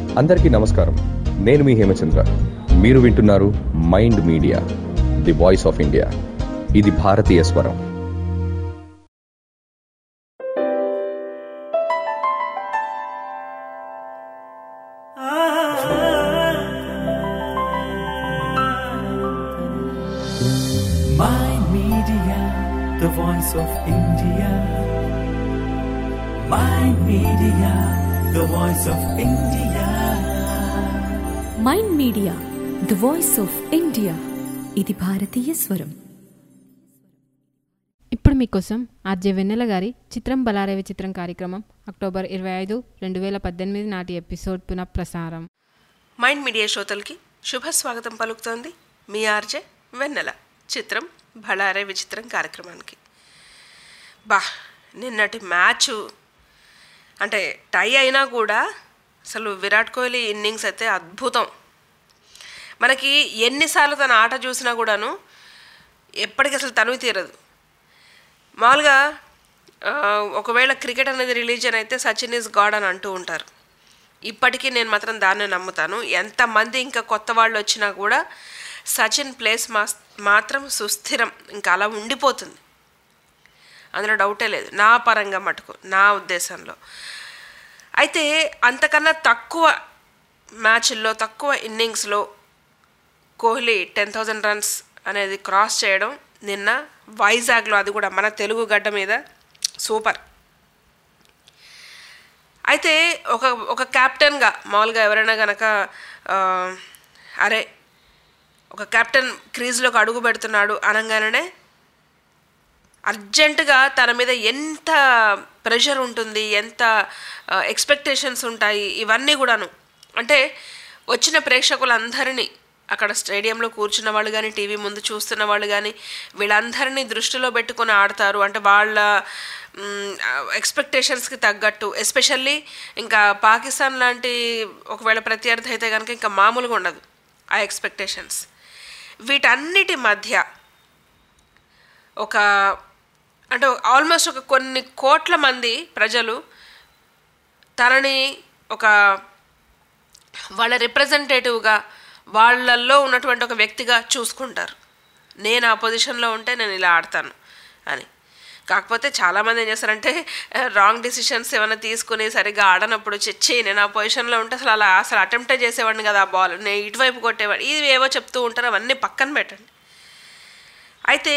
అందరికీ నమస్కారం నేను మీ హేమచంద్ర మీరు వింటున్నారు mind media the voice of India ఇది భారతీయ స్వరం Mind Media, the voice of India. Mind Media, the voice of India. Mind media the voice of India ఇది భారతీయ స్వరం ఇప్పుడు మీకోసం ఆర్జే వెన్నెల గారి చిత్రం బలారేవి చిత్రం కార్యక్రమం అక్టోబర్ ఇరవై ఐదు రెండు వేల పద్దెనిమిది నాటి ఎపిసోడ్ పునఃప్రసారం మైండ్ మీడియా శ్రోతలకి శుభ స్వాగతం పలుకుతోంది మీ ఆర్జే వెన్నెల చిత్రం భళారే విచిత్రం కార్యక్రమానికి బా నిన్నటి మ్యాచ్ అంటే టై అయినా కూడా అసలు విరాట్ కోహ్లీ ఇన్నింగ్స్ అయితే అద్భుతం మనకి ఎన్నిసార్లు తన ఆట చూసినా కూడాను ఎప్పటికీ అసలు తనువు తీరదు మామూలుగా ఆ, ఒకవేళ క్రికెట్ అనేది రిలీజన్ అయితే సచిన్ ఇస్ గాడ్ అని అంటూ ఉంటారు ఇప్పటికీ నేను మాత్రం దాన్నే నమ్ముతాను ఎంతమంది ఇంకా కొత్త వాళ్ళు వచ్చినా కూడా సచిన్ ప్లేస్ మా మాత్రం సుస్థిరం ఇంకా అలా ఉండిపోతుంది అందులో డౌటే లేదు నా పరంగా మటుకు నా ఉద్దేశంలో అయితే అంతకన్నా తక్కువ మ్యాచ్ల్లో తక్కువ ఇన్నింగ్స్లో కోహ్లీ టెన్ థౌజండ్ రన్స్ అనేది క్రాస్ చేయడం నిన్న వైజాగ్లో అది కూడా మన తెలుగు గడ్డ మీద సూపర్ అయితే ఒక ఒక క్యాప్టెన్గా మామూలుగా ఎవరైనా కనుక అరే ఒక కెప్టెన్ క్రీజ్లోకి అడుగు పెడుతున్నాడు అనగానే అర్జెంటుగా తన మీద ఎంత ప్రెషర్ ఉంటుంది ఎంత ఎక్స్పెక్టేషన్స్ ఉంటాయి ఇవన్నీ కూడాను అంటే వచ్చిన ప్రేక్షకులందరినీ అక్కడ స్టేడియంలో కూర్చున్న వాళ్ళు కానీ టీవీ ముందు చూస్తున్న వాళ్ళు కానీ వీళ్ళందరినీ దృష్టిలో పెట్టుకొని ఆడతారు అంటే వాళ్ళ ఎక్స్పెక్టేషన్స్కి తగ్గట్టు ఎస్పెషల్లీ ఇంకా పాకిస్తాన్ లాంటి ఒకవేళ ప్రత్యర్థి అయితే కనుక ఇంకా మామూలుగా ఉండదు ఆ ఎక్స్పెక్టేషన్స్ వీటన్నిటి మధ్య ఒక అంటే ఆల్మోస్ట్ ఒక కొన్ని కోట్ల మంది ప్రజలు తనని ఒక వాళ్ళ రిప్రజెంటేటివ్గా వాళ్ళల్లో ఉన్నటువంటి ఒక వ్యక్తిగా చూసుకుంటారు నేను ఆ పొజిషన్లో ఉంటే నేను ఇలా ఆడతాను అని కాకపోతే చాలామంది ఏం చేస్తారంటే రాంగ్ డిసిషన్స్ ఏమైనా తీసుకుని సరిగ్గా ఆడనప్పుడు చిచ్చి నేను ఆ పొజిషన్లో ఉంటే అసలు అలా అసలు అటెంప్టే చేసేవాడిని కదా ఆ బాల్ నేను ఇటువైపు కొట్టేవాడిని ఇది ఏవో చెప్తూ ఉంటారు అవన్నీ పక్కన పెట్టండి అయితే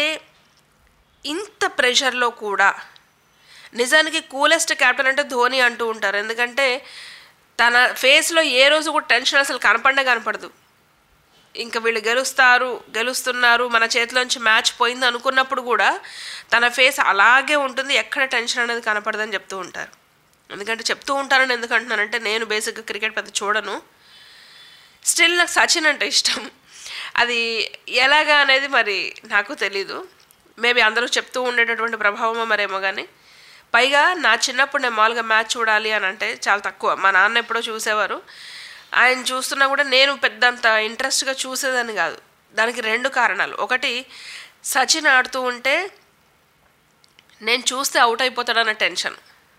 ఇంత ప్రెషర్లో కూడా నిజానికి కూలెస్ట్ క్యాప్టెన్ అంటే ధోని అంటూ ఉంటారు ఎందుకంటే తన ఫేస్లో ఏ రోజు కూడా టెన్షన్ అసలు కనపడే కనపడదు ఇంకా వీళ్ళు గెలుస్తారు గెలుస్తున్నారు మన చేతిలోంచి మ్యాచ్ పోయింది అనుకున్నప్పుడు కూడా తన ఫేస్ అలాగే ఉంటుంది ఎక్కడ టెన్షన్ అనేది కనపడదని చెప్తూ ఉంటారు ఎందుకంటే చెప్తూ ఉంటారని ఎందుకు అంటున్నానంటే నేను బేసిక్గా క్రికెట్ పెద్ద చూడను స్టిల్ నాకు సచిన్ అంటే ఇష్టం అది ఎలాగా అనేది మరి నాకు తెలీదు మేబీ అందరూ చెప్తూ ఉండేటటువంటి ప్రభావమో మరేమో కానీ పైగా నా చిన్నప్పుడు నేను మామూలుగా మ్యాచ్ చూడాలి అని అంటే చాలా తక్కువ మా నాన్న ఎప్పుడో చూసేవారు ఆయన చూస్తున్నా కూడా నేను పెద్దంత ఇంట్రెస్ట్గా చూసేదాన్ని కాదు దానికి రెండు కారణాలు ఒకటి సచిన్ ఆడుతూ ఉంటే నేను చూస్తే అవుట్ అయిపోతాడన్న టెన్షన్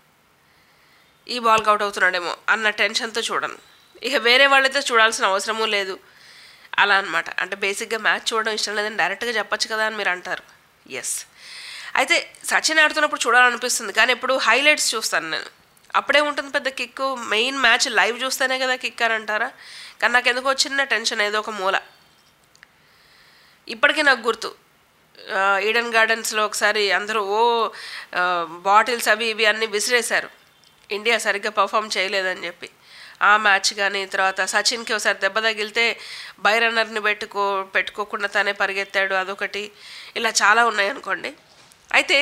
ఈ బాల్కి అవుట్ అవుతున్నాడేమో అన్న టెన్షన్తో చూడను ఇక వేరే వాళ్ళైతే చూడాల్సిన అవసరమూ లేదు అలా అనమాట అంటే బేసిక్గా మ్యాచ్ చూడడం ఇష్టం లేదని డైరెక్ట్గా చెప్పొచ్చు కదా అని మీరు అంటారు ఎస్ అయితే సచిన్ ఆడుతున్నప్పుడు చూడాలనిపిస్తుంది కానీ ఎప్పుడు హైలైట్స్ చూస్తాను నేను అప్పుడే ఉంటుంది పెద్ద కిక్ మెయిన్ మ్యాచ్ లైవ్ చూస్తేనే కదా కిక్ అని అంటారా కానీ నాకు ఎందుకో చిన్న టెన్షన్ ఏదో ఒక మూల ఇప్పటికీ నాకు గుర్తు ఆ, ఈడెన్ గార్డెన్స్లో ఒకసారి అందరూ ఓ ఆ, బాటిల్స్ అవి ఇవి అన్నీ విసిరేశారు ఇండియా సరిగ్గా పర్ఫామ్ చేయలేదని చెప్పి ఆ మ్యాచ్ కానీ తర్వాత సచిన్కి ఒకసారి దెబ్బ తగిలితే బై రన్నర్ని పెట్టుకో పెట్టుకోకుండా తనే పరిగెత్తాడు అదొకటి ఇలా చాలా ఉన్నాయి అనుకోండి అయితే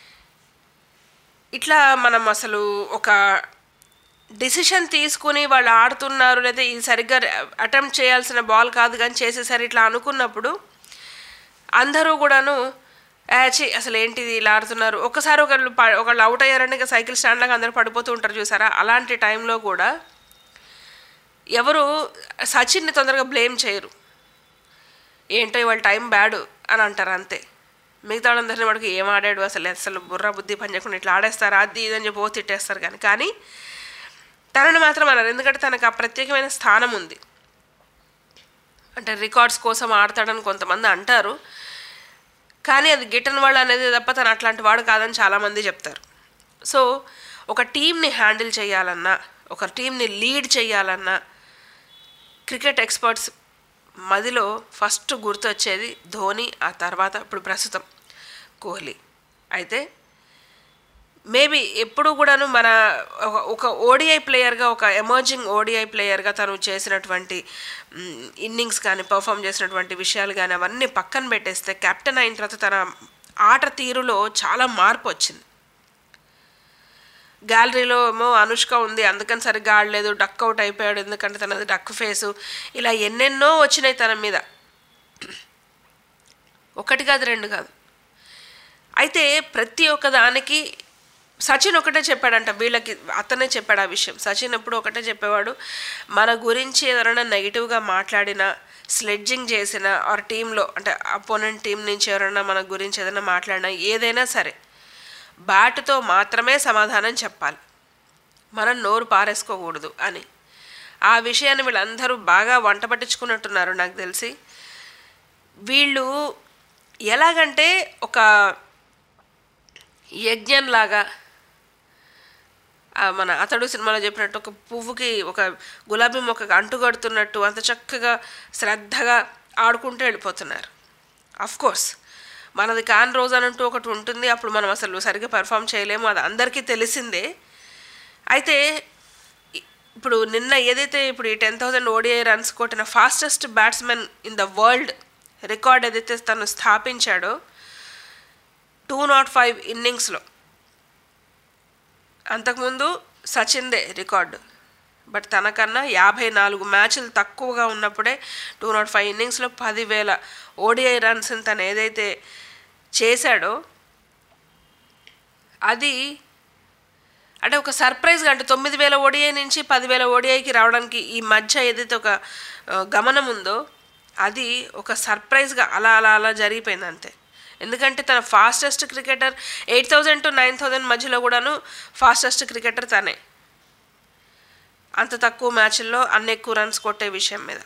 ఇట్లా మనం అసలు ఒక డిసిషన్ తీసుకుని వాళ్ళు ఆడుతున్నారు లేదా ఇది సరిగ్గా అటెంప్ట్ చేయాల్సిన బాల్ కాదు కానీ చేసేసరి ఇట్లా అనుకున్నప్పుడు అందరూ కూడాను యాచి అసలు ఏంటిది ఇలా ఆడుతున్నారు ఒకసారి ఒకళ్ళు ప- ఒకళ్ళు అవుట్ అయ్యారంటే ఇంకా సైకిల్ స్టాండ్ లాగా అందరూ పడిపోతూ ఉంటారు చూసారా అలాంటి టైంలో కూడా ఎవరు సచిన్ని తొందరగా బ్లేమ్ చేయరు ఏంటో ఇవాళ టైం బ్యాడ్ అని అంటారు అంతే మిగతా వాళ్ళందరినీ వాడికి ఏం ఆడాడు అసలు అసలు బుర్ర బుద్ధి పని చేయకుండా ఇట్లా ఆడేస్తారు అది ఇది అని చెప్పి ఓ తిట్టేస్తారు కానీ కానీ తనని మాత్రం అన్నారు ఎందుకంటే తనకు ఆ ప్రత్యేకమైన స్థానం ఉంది అంటే రికార్డ్స్ కోసం ఆడతాడని కొంతమంది అంటారు కానీ అది గిట్టని వాడు అనేది తప్ప తను అట్లాంటి వాడు కాదని చాలామంది చెప్తారు సో ఒక టీంని హ్యాండిల్ చేయాలన్నా ఒక టీంని లీడ్ చేయాలన్నా క్రికెట్ ఎక్స్పర్ట్స్ మదిలో ఫస్ట్ గుర్తొచ్చేది ధోని ఆ తర్వాత ఇప్పుడు ప్రస్తుతం కోహ్లీ అయితే మేబీ ఎప్పుడు కూడాను మన ఒక- ఒక ఓడిఐ ప్లేయర్గా ఒక ఎమర్జింగ్ ఓడిఐ ప్లేయర్గా తను చేసినటువంటి ఇన్నింగ్స్ కానీ పర్ఫామ్ చేసినటువంటి విషయాలు కానీ అవన్నీ పక్కన పెట్టేస్తే కెప్టెన్ అయిన తర్వాత తన ఆట తీరులో చాలా మార్పు వచ్చింది గ్యాలరీలో ఏమో అనుష్క ఉంది అందుకని సరిగ్గా ఆడలేదు డక్ అవుట్ అయిపోయాడు ఎందుకంటే తనది డక్ ఫేసు ఇలా ఎన్నెన్నో వచ్చినాయి తన మీద ఒకటి కాదు రెండు కాదు అయితే ప్రతి ఒక్క దానికి సచిన్ ఒకటే చెప్పాడంట వీళ్ళకి అతనే చెప్పాడు ఆ విషయం సచిన్ ఎప్పుడు ఒకటే చెప్పేవాడు మన గురించి ఎవరైనా నెగిటివ్గా మాట్లాడినా స్లెడ్జింగ్ చేసిన ఆర్ టీంలో అంటే అపోనెంట్ టీం నుంచి ఎవరైనా మన గురించి ఏదైనా మాట్లాడినా ఏదైనా సరే బ్యాట్తో మాత్రమే సమాధానం చెప్పాలి మనం నోరు పారేసుకోకూడదు అని ఆ విషయాన్ని వీళ్ళందరూ బాగా వంట పట్టించుకున్నట్టున్నారు నాకు తెలిసి వీళ్ళు ఎలాగంటే ఒక యజ్ఞంలాగా ఆ మన అతడు సినిమాలో చెప్పినట్టు ఒక పువ్వుకి ఒక గులాబీ మొక్కకి అంటుగడుతున్నట్టు అంత చక్కగా శ్రద్ధగా ఆడుకుంటూ వెళ్ళిపోతున్నారు అఫ్ కోర్స్ మనది కాని రోజు అని అంటూ ఒకటి ఉంటుంది అప్పుడు మనం అసలు సరిగ్గా పెర్ఫామ్ చేయలేము అది అందరికీ తెలిసిందే అయితే ఇ- ఇప్పుడు నిన్న ఏదైతే ఇప్పుడు ఈ టెన్ థౌజండ్ ఓడిఐ రన్స్ కొట్టిన fastest batsmen in the world record ఏదైతే తను స్థాపించాడో టూ నాట్ ఫైవ్ ఇన్నింగ్స్లో అంతకుముందు సచిన్దే రికార్డు బట్ తనకన్నా యాభై నాలుగు మ్యాచ్లు తక్కువగా ఉన్నప్పుడే టూ నాట్ ఫైవ్ ఇన్నింగ్స్లో పదివేల ఓడిఐ రన్స్ తను ఏదైతే చేశాడో అది అంటే ఒక సర్ప్రైజ్గా అంటే తొమ్మిది వేల ఓడిఐ నుంచి పదివేల ఓడిఐకి రావడానికి ఈ మధ్య ఏదైతే ఒక ఆ, గమనం ఉందో అది ఒక సర్ప్రైజ్గా అలా అలా అలా జరిగిపోయింది అంతే ఎందుకంటే తన fastest cricketer eight thousand to nine thousand మధ్యలో కూడాను ఫాస్టెస్ట్ క్రికెటర్ తనే అంత తక్కువ మ్యాచ్ల్లో అన్ని ఎక్కువ రన్స్ కొట్టే విషయం మీద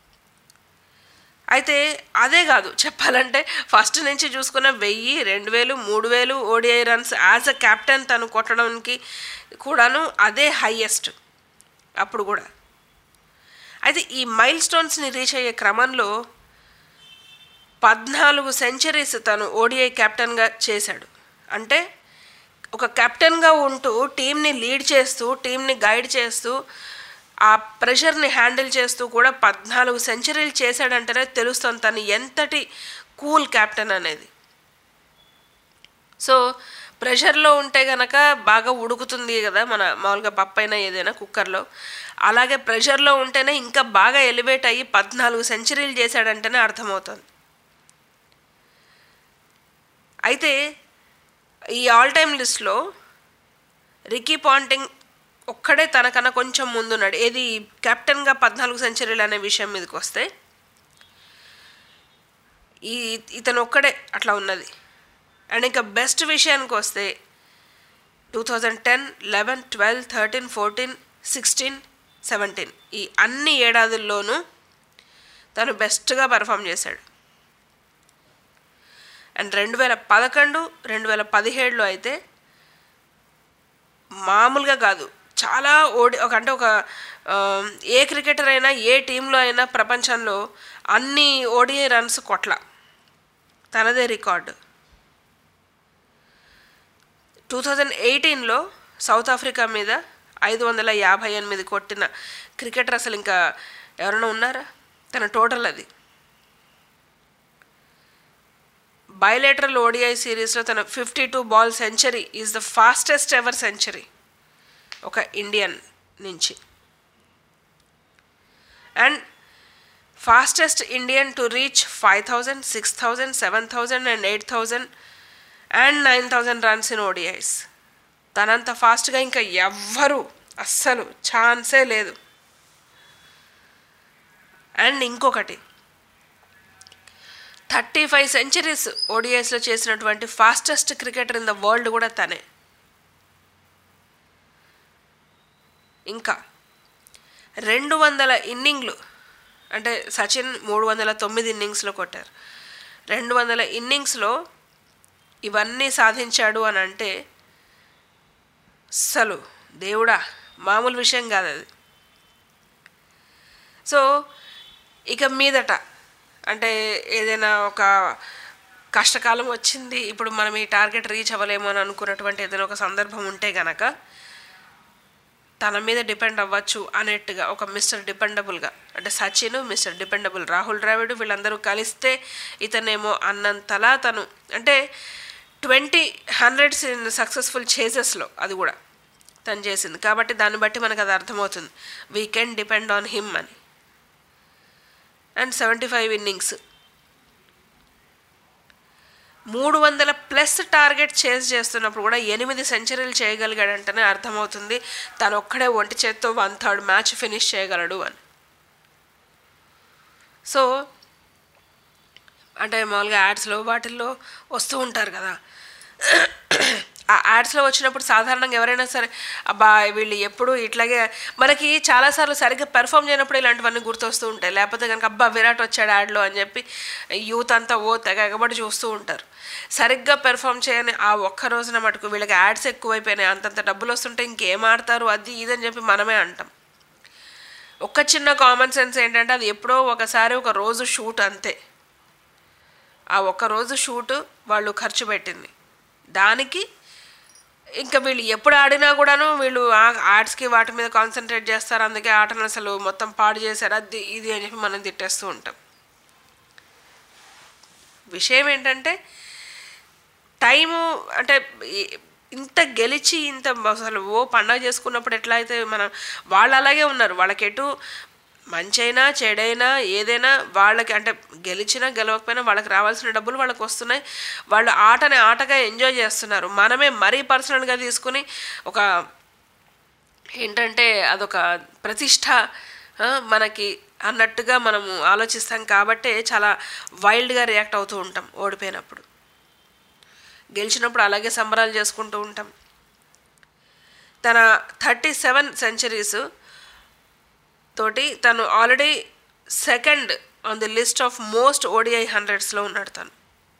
అయితే అదే కాదు చెప్పాలంటే ఫస్ట్ నుంచి చూసుకున్న వెయ్యి రెండు వేలు మూడు వేలు ODI runs as a captain తను కొట్టడానికి కూడాను అదే హయ్యెస్ట్ అప్పుడు కూడా అయితే ఈ మైల్ స్టోన్స్ని రీచ్ అయ్యే క్రమంలో పద్నాలుగు సెంచరీస్ తను ఓడిఐ కెప్టెన్గా చేశాడు అంటే ఒక కెప్టెన్గా ఉంటూ టీంని లీడ్ చేస్తూ టీంని గైడ్ చేస్తూ ఆ ప్రెషర్ని హ్యాండిల్ చేస్తూ కూడా పద్నాలుగు సెంచరీలు చేశాడంటేనే తెలుస్తుంది తను ఎంతటి కూల్ కెప్టెన్ అనేది సో ప్రెషర్లో ఉంటే గనక బాగా ఉడుకుతుంది కదా మన మామూలుగా పప్పు అయినా ఏదైనా కుక్కర్లో అలాగే ప్రెషర్లో ఉంటేనే ఇంకా బాగా ఎలివేట్ అయ్యి పద్నాలుగు సెంచరీలు చేశాడంటేనే అర్థమవుతుంది అయితే ఈ ఆల్ టైమ్ లిస్ట్లో రికీ పాంటింగ్ ఒక్కడే తనకన్నా కొంచెం ముందున్నాడు ఏది కెప్టెన్గా పద్నాలుగు సెంచరీలు అనే విషయం మీదకి వస్తే ఈ ఇతను ఒక్కడే అట్లా ఉన్నది అండ్ ఇంకా బెస్ట్ విషయానికి వస్తే two thousand ten eleven twelve thirteen fourteen sixteen seventeen ఈ అన్ని ఏడాదుల్లోనూ తను బెస్ట్గా పెర్ఫామ్ చేశాడు అండ్ రెండు వేల పదకొండు రెండు వేల పదిహేడులో అయితే మామూలుగా కాదు చాలా ఓడి ఒక అంటే ఒక ఆ, ఏ క్రికెటర్ అయినా ఏ టీంలో అయినా ప్రపంచంలో అన్ని ఓడిఐ రన్స్ కొట్ల తనదే రికార్డు టూ థౌజండ్ ఎయిటీన్లో సౌత్ ఆఫ్రికా మీద ఐదు వందల యాభై ఎనిమిది కొట్టిన క్రికెటర్ అసలు ఇంకా ఎవరైనా ఉన్నారా తన టోటల్ అది బయలేటరల్ ఓడిఐ సిరీస్లో తన fifty two ball century is the fastest ever century ఒక ఇండియన్ నుంచి and fastest Indian to reach five thousand six thousand seven thousand and eight thousand and nine thousand runs in ODIs తనంత ఫాస్ట్గా ఇంకా ఎవ్వరు అస్సలు ఛాన్సే లేదు అండ్ ఇంకొకటి థర్టీ ఫైవ్ సెంచరీస్ ఓడిఐస్లో చేసినటువంటి fastest cricketer in the world కూడా తనే ఇంకా రెండు వందల ఇన్నింగ్లు అంటే సచిన్ మూడు వందల తొమ్మిది ఇన్నింగ్స్లో కొట్టారు రెండు వందల ఇన్నింగ్స్లో ఇవన్నీ సాధించాడు అని అంటే అస్సలు దేవుడా మామూలు విషయం కాదు అది సో ఇక మీదట అంటే ఏదైనా ఒక కష్టకాలం వచ్చింది ఇప్పుడు మనం ఈ టార్గెట్ రీచ్ అవ్వలేము అని అనుకున్నటువంటి ఏదైనా ఒక సందర్భం ఉంటే గనక తన మీద డిపెండ్ అవ్వచ్చు అనేట్టుగా ఒక మిస్టర్ డిపెండబుల్గా అంటే సచిన్ మిస్టర్ డిపెండబుల్ రాహుల్ ద్రావిడ్ వీళ్ళందరూ కలిస్తే ఇతనేమో అన్నంతలా తను అంటే ట్వంటీ హండ్రెడ్స్ ఇన్ సక్సెస్ఫుల్ చేసెస్లో అది కూడా తను చేసింది కాబట్టి దాన్ని బట్టి మనకు అది అర్థమవుతుంది we can depend on him అని అండ్ సెవెంటీ ఫైవ్ ఇన్నింగ్స్ మూడు వందల ప్లస్ టార్గెట్ చేజ్ చేస్తున్నప్పుడు కూడా ఎనిమిది సెంచరీలు చేయగలిగాడంటేనే అర్థమవుతుంది తను ఒక్కడే ఒంటి చేత్తో వన్ థర్డ్ మ్యాచ్ ఫినిష్ చేయగలడు అని సో అంటే మామూలుగా యాడ్స్లో వాటిల్లో వస్తూ ఉంటారు కదా ఆ యాడ్స్లో వచ్చినప్పుడు సాధారణంగా ఎవరైనా సరే అబ్బా వీళ్ళు ఎప్పుడు ఇట్లాగే మనకి చాలాసార్లు సరిగ్గా పెర్ఫామ్ చేయనప్పుడు ఇలాంటివన్నీ గుర్తొస్తూ ఉంటాయి లేకపోతే కనుక అబ్బా విరాట్ వచ్చాడు యాడ్లో అని చెప్పి యూత్ అంతా ఓ తెగ ఎగబడి చూస్తూ ఉంటారు సరిగ్గా పెర్ఫామ్ చేయని ఆ ఒక్క రోజున మటుకు వీళ్ళకి యాడ్స్ ఎక్కువైపోయినాయి అంతంత డబ్బులు వస్తుంటే ఇంకేం ఆడతారు అది ఇదని చెప్పి మనమే అంటాం ఒక్క చిన్న కామన్ సెన్స్ ఏంటంటే అది ఎప్పుడో ఒకసారి ఒక రోజు షూట్ అంతే ఆ ఒక్క రోజు షూట్ వాళ్ళు ఖర్చు పెట్టింది దానికి ఇంకా వీళ్ళు ఎప్పుడు ఆడినా కూడాను వీళ్ళు ఆర్ట్స్కి వాటి మీద కాన్సన్ట్రేట్ చేస్తారు అందుకే ఆటను అసలు మొత్తం పాడు చేశారు అది ఇది అని చెప్పి మనం తిట్టేస్తూ ఉంటాం విషయం ఏంటంటే టైము అంటే ఈ- ఇంత గెలిచి ఇంత అసలు ఓ పండగ చేసుకున్నప్పుడు ఎట్లా అయితే మనం వాళ్ళు అలాగే ఉన్నారు వాళ్ళకి ఎటు మంచైనా చెడైనా ఏదైనా వాళ్ళకి అంటే గెలిచినా గెలవకపోయినా వాళ్ళకి రావాల్సిన డబ్బులు వాళ్ళకి వస్తున్నాయి వాళ్ళు ఆటని ఆటగా ఎంజాయ్ చేస్తున్నారు మనమే మరీ పర్సనల్గా తీసుకుని ఒక ఏంటంటే అదొక ప్రతిష్ట ఆ, మనకి అన్నట్టుగా మనము ఆలోచిస్తాం కాబట్టే చాలా వైల్డ్గా రియాక్ట్ అవుతూ ఉంటాం ఓడిపోయినప్పుడు గెలిచినప్పుడు అలాగే సంబరాలు చేసుకుంటూ ఉంటాం తన థర్టీ సెవెన్ సెంచరీస్ తోటి తను already second on the list of most ODI హండ్రెడ్స్లో ఉన్నాడు తను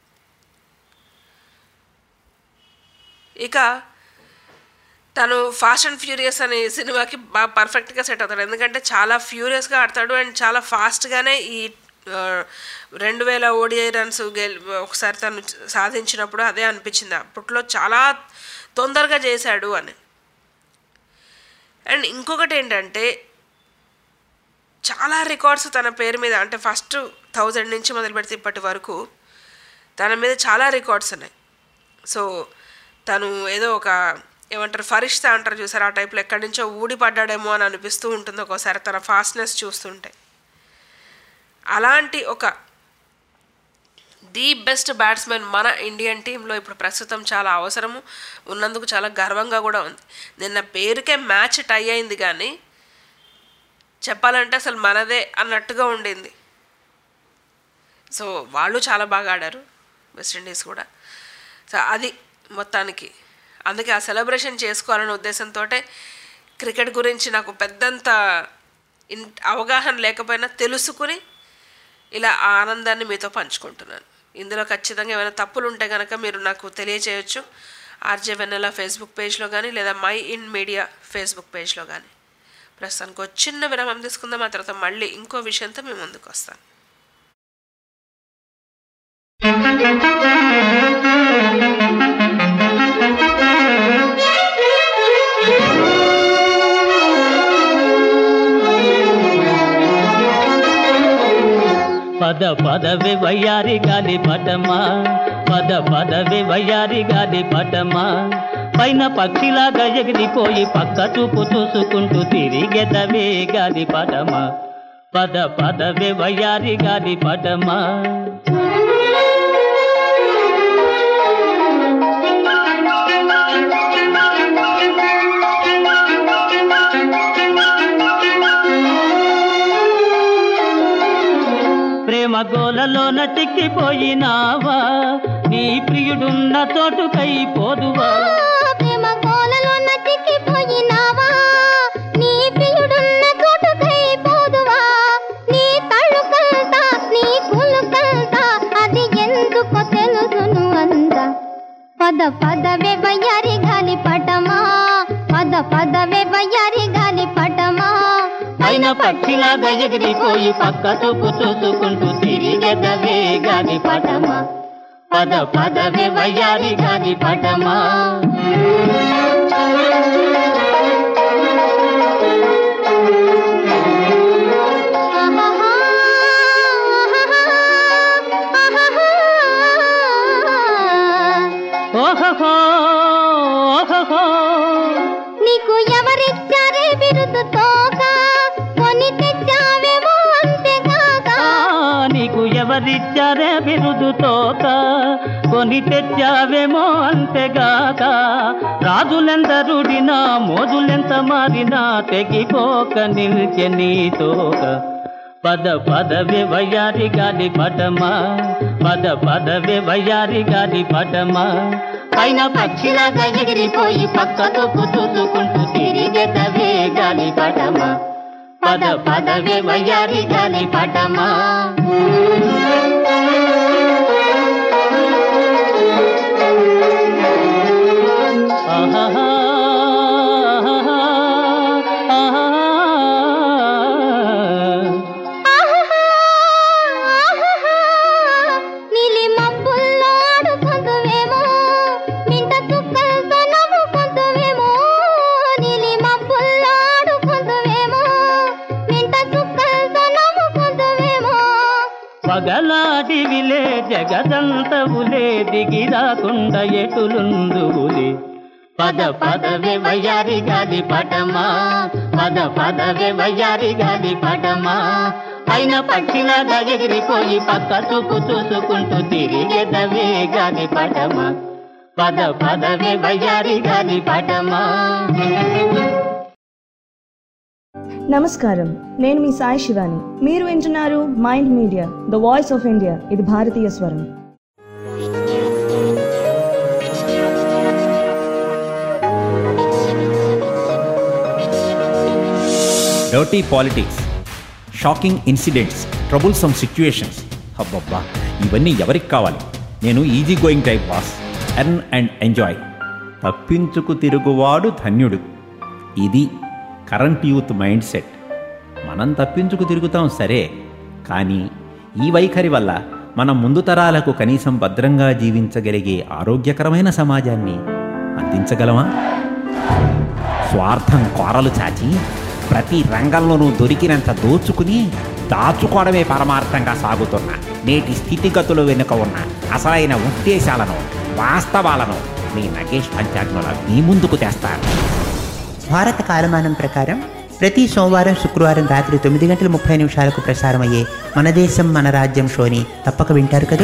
ఇక తను ఫాస్ట్ అండ్ ఫ్యూరియస్ అనే సినిమాకి బాగా పర్ఫెక్ట్గా సెట్ అవుతాడు ఎందుకంటే చాలా ఫ్యూరియస్గా ఆడతాడు అండ్ చాలా ఫాస్ట్గానే ఈ ఆ, రెండు వేల ఓడిఐ రన్స్ గెల్ ఒకసారి తను సాధించినప్పుడు అదే అనిపించింది అప్పట్లో చాలా తొందరగా చేశాడు అని అండ్ ఇంకొకటి ఏంటంటే చాలా రికార్డ్స్ తన పేరు మీద అంటే ఫస్ట్ థౌజండ్ నుంచి మొదలు పెడితే ఇప్పటి వరకు తన మీద చాలా రికార్డ్స్ ఉన్నాయి సో తను ఏదో ఒక ఏమంటారు ఫరిష్త అంటారు చూసారు ఆ టైప్లో ఎక్కడి నుంచో ఊడిపడ్డాడేమో అని అనిపిస్తూ ఉంటుంది ఒక్కోసారి తన ఫాస్ట్నెస్ చూస్తుంటే అలాంటి ఒక ది బెస్ట్ బ్యాట్స్మెన్ మన ఇండియన్ టీంలో ఇప్పుడు ప్రస్తుతం చాలా అవసరము ఉన్నందుకు చాలా గర్వంగా కూడా ఉంది నిన్న పేరుకే మ్యాచ్ టై అయింది కానీ చెప్పాలంటే అసలు మనదే అన్నట్టుగా ఉండింది సో వాళ్ళు చాలా బాగా ఆడారు వెస్టిండీస్ కూడా సో అది మొత్తానికి అందుకే ఆ సెలబ్రేషన్ చేసుకోవాలనే ఉద్దేశంతో క్రికెట్ గురించి నాకు పెద్దంత ఇన్ అవగాహన లేకపోయినా తెలుసుకుని ఇలా ఆ ఆనందాన్ని మీతో పంచుకుంటున్నాను ఇందులో ఖచ్చితంగా ఏమైనా తప్పులు ఉంటే కనుక మీరు నాకు తెలియచేయొచ్చు ఆర్జే వెన్నెల ఫేస్బుక్ పేజ్లో కానీ లేదా మై ఇన్ మీడియా ఫేస్బుక్ పేజ్లో కానీ ప్రస్తుతానికి ఒక చిన్న విరామం తీసుకుందాం ఆ తర్వాత మళ్ళీ ఇంకో విషయంతో మేము ముందుకు వస్తాను పద పదవి వయ్యారి గాలి పటమా పద పదవి వయ్యారి గాలి పటమా పైన పక్షిలాగా ఎగిరిపోయి పక్క చూపు చూసుకుంటూ తిరిగెదవే గాలి పటమా పద పదవి వయ్యారి గాలి పటమా ప్రేమ గోలలోన చిక్కిపోయినావా నీ ప్రియుడున్న చోటుకై పోదువా ప్రేమ కోలలో నటికిపోయినావా నీ ప్రియుడున్న చోటుకై పైన పక్షిలాగా ఎగిరిపోయి పక్క చూపు చూసుకుంటూ తిరిగెదవే గాని పటమా పద పదవే వయ్యారి గాని పటమా ఓహో ఓహో నీకు ఎవరిచ్చారే బిరుదు తోక కొని తెచ్చావేమో అంతేకాక ఆ, నీకు ఎవరిచ్చారే బిరుదు తోక కొని తెచ్చావేమో అంతేగాక రాజులెందరుడినా మోజులెంత మారినా తెగిపోక నిల్చె నీ తోక పద పదవే వయ్యారి గాలి పటమా పద పదవే వయ్యారి గాలి పటమా పైన పక్షిలాగా ఎగిరిపోయి పక్క తోపు చూసుకుంటూ తిరిగెదవే గాలి పటమా పద పదవే వయ్యారి గాలి పటమా ఆహాహా, ఆహాహా. నీలి మబ్బుల్లో ఆడుకుందువేమో మింట చుక్కలతో నవ్వుకుందువేమో నీలి మబ్బుల్లో ఆడుకుందువేమో మింట చుక్కలతో నవ్వుకుందువేమో పగలాటివిలే జగదంతవులే దిగి రాకుండా ఎటులుందువులే పద పదవే వయ్యారి గాలి పటమా పద పదవే వయ్యారి గాలి పటమా పైన పక్షిలాగా ఎగిరిపోయి పక్క చూపు చూసుకుంటూ తిరిగెదవే గాలి పటమా పద పదవే వయ్యారి గాలి పటమా నమస్కారం నేను మీ సాయి శివాని మీరు వింటున్నారు mind media the voice of India ఇది భారతీయ స్వరం dirty politics shocking incidents troublesome situations అబ్బబ్బా ఇవన్నీ ఎవరికి కావాలి నేను easy going type boss earn and enjoy తప్పించుకు తిరుగువాడు ధన్యుడు ఇది కరెంట్ యూత్ మైండ్ సెట్ మనం తప్పించుకు తిరుగుతాం సరే కానీ ఈ వైఖరి వల్ల మనం ముందు తరాలకు కనీసం భద్రంగా జీవించగలిగే ఆరోగ్యకరమైన సమాజాన్ని అందించగలమా స్వార్థం కోరలు చాచి ప్రతి రంగంలోనూ దొరికినంత దోచుకుని దాచుకోవడమే పరమార్థంగా సాగుతున్న నేటి స్థితిగతులు వెనుక ఉన్న అసలైన ఉద్దేశాలను వాస్తవాలను మీ నగేష్ పంచాగ్నుల మీ ముందుకు తెస్తారు భారత కాలమానం ప్రకారం ప్రతి సోమవారం శుక్రవారం రాత్రి తొమ్మిది గంటల ముప్పై నిమిషాలకు ప్రసారమయ్యే మన దేశం మన రాజ్యం షోని తప్పక వింటారు కదూ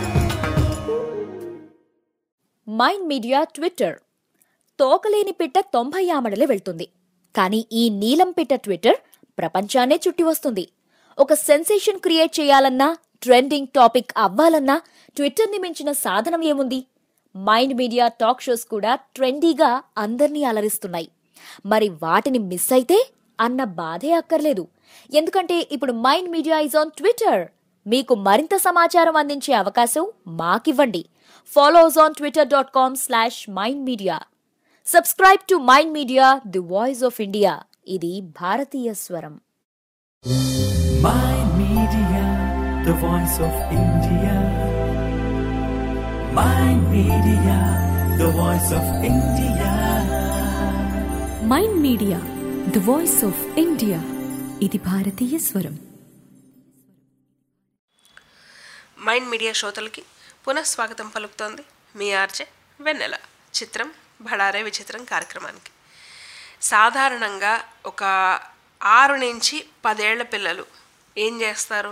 మైండ్ మీడియా ట్విట్టర్ తోకలేని పిట్ట తొంభై ఆమడలే వెళ్తుంది కానీ ఈ నీలం పిట్ట ట్విట్టర్ ప్రపంచాన్నే చుట్టి వస్తుంది ఒక సెన్సేషన్ క్రియేట్ చేయాలన్నా ట్రెండింగ్ టాపిక్ అవ్వాలన్నా ట్విట్టర్ని మించిన సాధనం ఏముంది మైండ్ మీడియా టాక్ షోస్ కూడా ట్రెండీగా అందర్నీ అలరిస్తున్నాయి మరి వాటిని మిస్ అయితే అన్న బాధే అక్కర్లేదు ఎందుకంటే ఇప్పుడు mind media is on Twitter మీకు మరింత సమాచారం అందించే అవకాశం మాకివ్వండి follows on Twitter dot com slash mind media subscribe to mind media the voice of India ఇది భారతీయ స్వరం Mind Media, the voice of India. Mind Media, the voice of India. Mind media the voice of India ఇది భారతీయ స్వరం mind media శ్రోతలకి పునఃస్వాగతం పలుకుతోంది మీ RJ వెన్నెల చిత్రం భడారే విచిత్రం కార్యక్రమానికి సాధారణంగా ఒక ఆరు నుంచి పదేళ్ల పిల్లలు ఏం చేస్తారు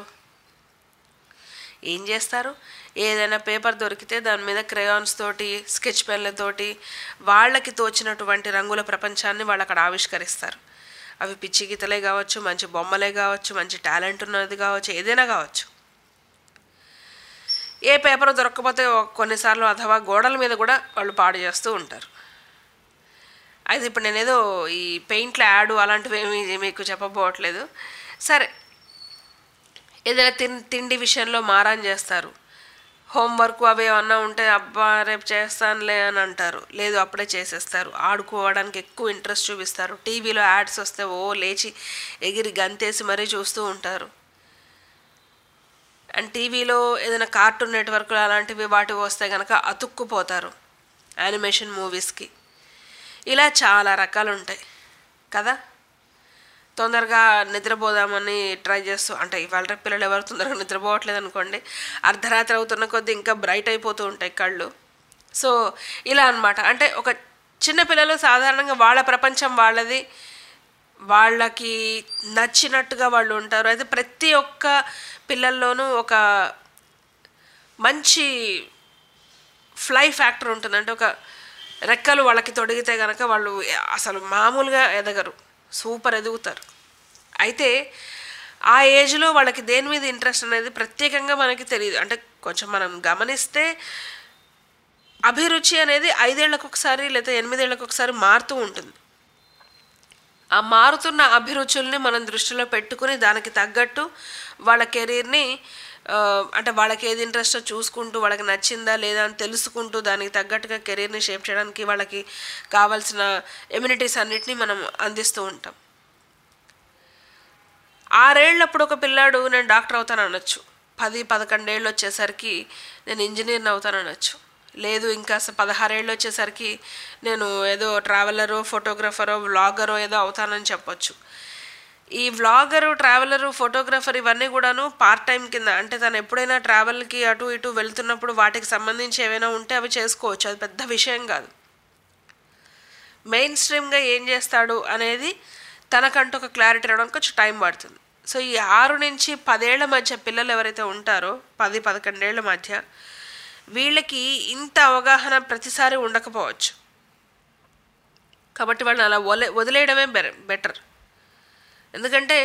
ఏం చేస్తారు ఏదైనా పేపర్ దొరికితే దాని మీద క్రేయాన్స్ తోటి స్కెచ్ పెన్లతోటి వాళ్ళకి తోచినటువంటి రంగుల ప్రపంచాన్ని వాళ్ళు అక్కడ ఆవిష్కరిస్తారు అవి పిచ్చి గీతలే కావచ్చు మంచి బొమ్మలే కావచ్చు మంచి టాలెంట్ ఉన్నది కావచ్చు ఏదైనా కావచ్చు ఏ పేపర్ దొరకకపోతే ఒక- కొన్నిసార్లు అథవా గోడల మీద కూడా వాళ్ళు పాడు చేస్తూ ఉంటారు అయితే ఇప్పుడు నేనేదో ఈ పెయింట్ల యాడ్ అలాంటివి ఏమీ మీకు చెప్పబోవట్లేదు సరే ఏదైనా తిన్ తిండి విషయంలో మారాన్ చేస్తారు హోంవర్క్ అవి ఏమన్నా ఉంటే అబ్బా రేపు చేస్తానులే అని అంటారు లేదు అప్పుడే చేసేస్తారు ఆడుకోవడానికి ఎక్కువ ఇంట్రెస్ట్ చూపిస్తారు టీవీలో యాడ్స్ వస్తే ఓ లేచి ఎగిరి గంతేసి మరీ చూస్తూ ఉంటారు అండ్ టీవీలో ఏదైనా కార్టూన్ నెట్వర్క్లు అలాంటివి వాటివి వస్తే కనుక అతుక్కుపోతారు యానిమేషన్ మూవీస్కి ఇలా చాలా రకాలు ఉంటాయి కదా తొందరగా నిద్రపోదామని ట్రై చేస్తూ అంటే ఇవాళ రేపు పిల్లలు ఎవరు తొందరగా నిద్రపోవట్లేదు అనుకోండి అర్ధరాత్రి అవుతున్న కొద్దీ ఇంకా బ్రైట్ అయిపోతూ ఉంటాయి కళ్ళు సో ఇలా అన్నమాట అంటే ఒక చిన్న పిల్లలు సాధారణంగా వాళ్ళ ప్రపంచం వాళ్ళది వాళ్ళకి నచ్చినట్టుగా వాళ్ళు ఉంటారు అయితే ప్రతి ఒక్క పిల్లల్లోనూ ఒక మంచి ఫ్లై ఫ్యాక్టర్ ఉంటుంది అంటే ఒక రెక్కలు వాళ్ళకి తొడిగితే కనుక వాళ్ళు అసలు మామూలుగా ఎదగరు సూపర్ ఎదుగుతారు అయితే ఆ ఏజ్లో వాళ్ళకి దేని మీద ఇంట్రెస్ట్ అనేది ప్రత్యేకంగా మనకి తెలియదు అంటే కొంచెం మనం గమనిస్తే అభిరుచి అనేది ఐదేళ్లకు ఒకసారి లేదా ఎనిమిదేళ్లకు ఒకసారి మారుతూ ఉంటుంది ఆ మారుతున్న అభిరుచుల్ని మనం దృష్టిలో పెట్టుకుని దానికి తగ్గట్టు వాళ్ళ కెరీర్ని ఆ, అంటే వాళ్ళకి ఏది ఇంట్రెస్టో చూసుకుంటూ వాళ్ళకి నచ్చిందా లేదా అని తెలుసుకుంటూ దానికి తగ్గట్టుగా కెరీర్ని షేప్ చేయడానికి వాళ్ళకి కావాల్సిన ఎమ్యూనిటీస్ అన్నిటినీ మనం అందిస్తూ ఉంటాం ఆరేళ్ళప్పుడు ఒక పిల్లాడు నేను డాక్టర్ అవుతాను అనొచ్చు పది పదకొండేళ్ళు వచ్చేసరికి నేను ఇంజనీర్ని అవుతాను అనొచ్చు లేదు ఇంకా స- పదహారేళ్ళు వచ్చేసరికి నేను ఏదో ట్రావెలరో ఫోటోగ్రఫరో వ్లాగరో ఏదో అవుతానని చెప్పొచ్చు ఈ వ్లాగరు ట్రావెలరు ఫోటోగ్రఫర్ ఇవన్నీ కూడాను పార్ట్ టైం కింద అంటే తను ఎప్పుడైనా ట్రావెల్కి అటు ఇటు వెళ్తున్నప్పుడు వాటికి సంబంధించి ఏవైనా ఉంటే అవి చేసుకోవచ్చు అది పెద్ద విషయం కాదు మెయిన్ స్ట్రీమ్గా ఏం చేస్తాడు అనేది తనకంటూ ఒక క్లారిటీ రావడానికి కొంచెం టైం పడుతుంది సో ఈ ఆరు నుంచి పదేళ్ల మధ్య పిల్లలు ఎవరైతే ఉంటారో పది పదకొండేళ్ల మధ్య వీళ్ళకి ఇంత అవగాహన ప్రతిసారి ఉండకపోవచ్చు కాబట్టి వాళ్ళని అలా వదిలే వదిలేయడమే బెర బెటర్ ఎందుకంటే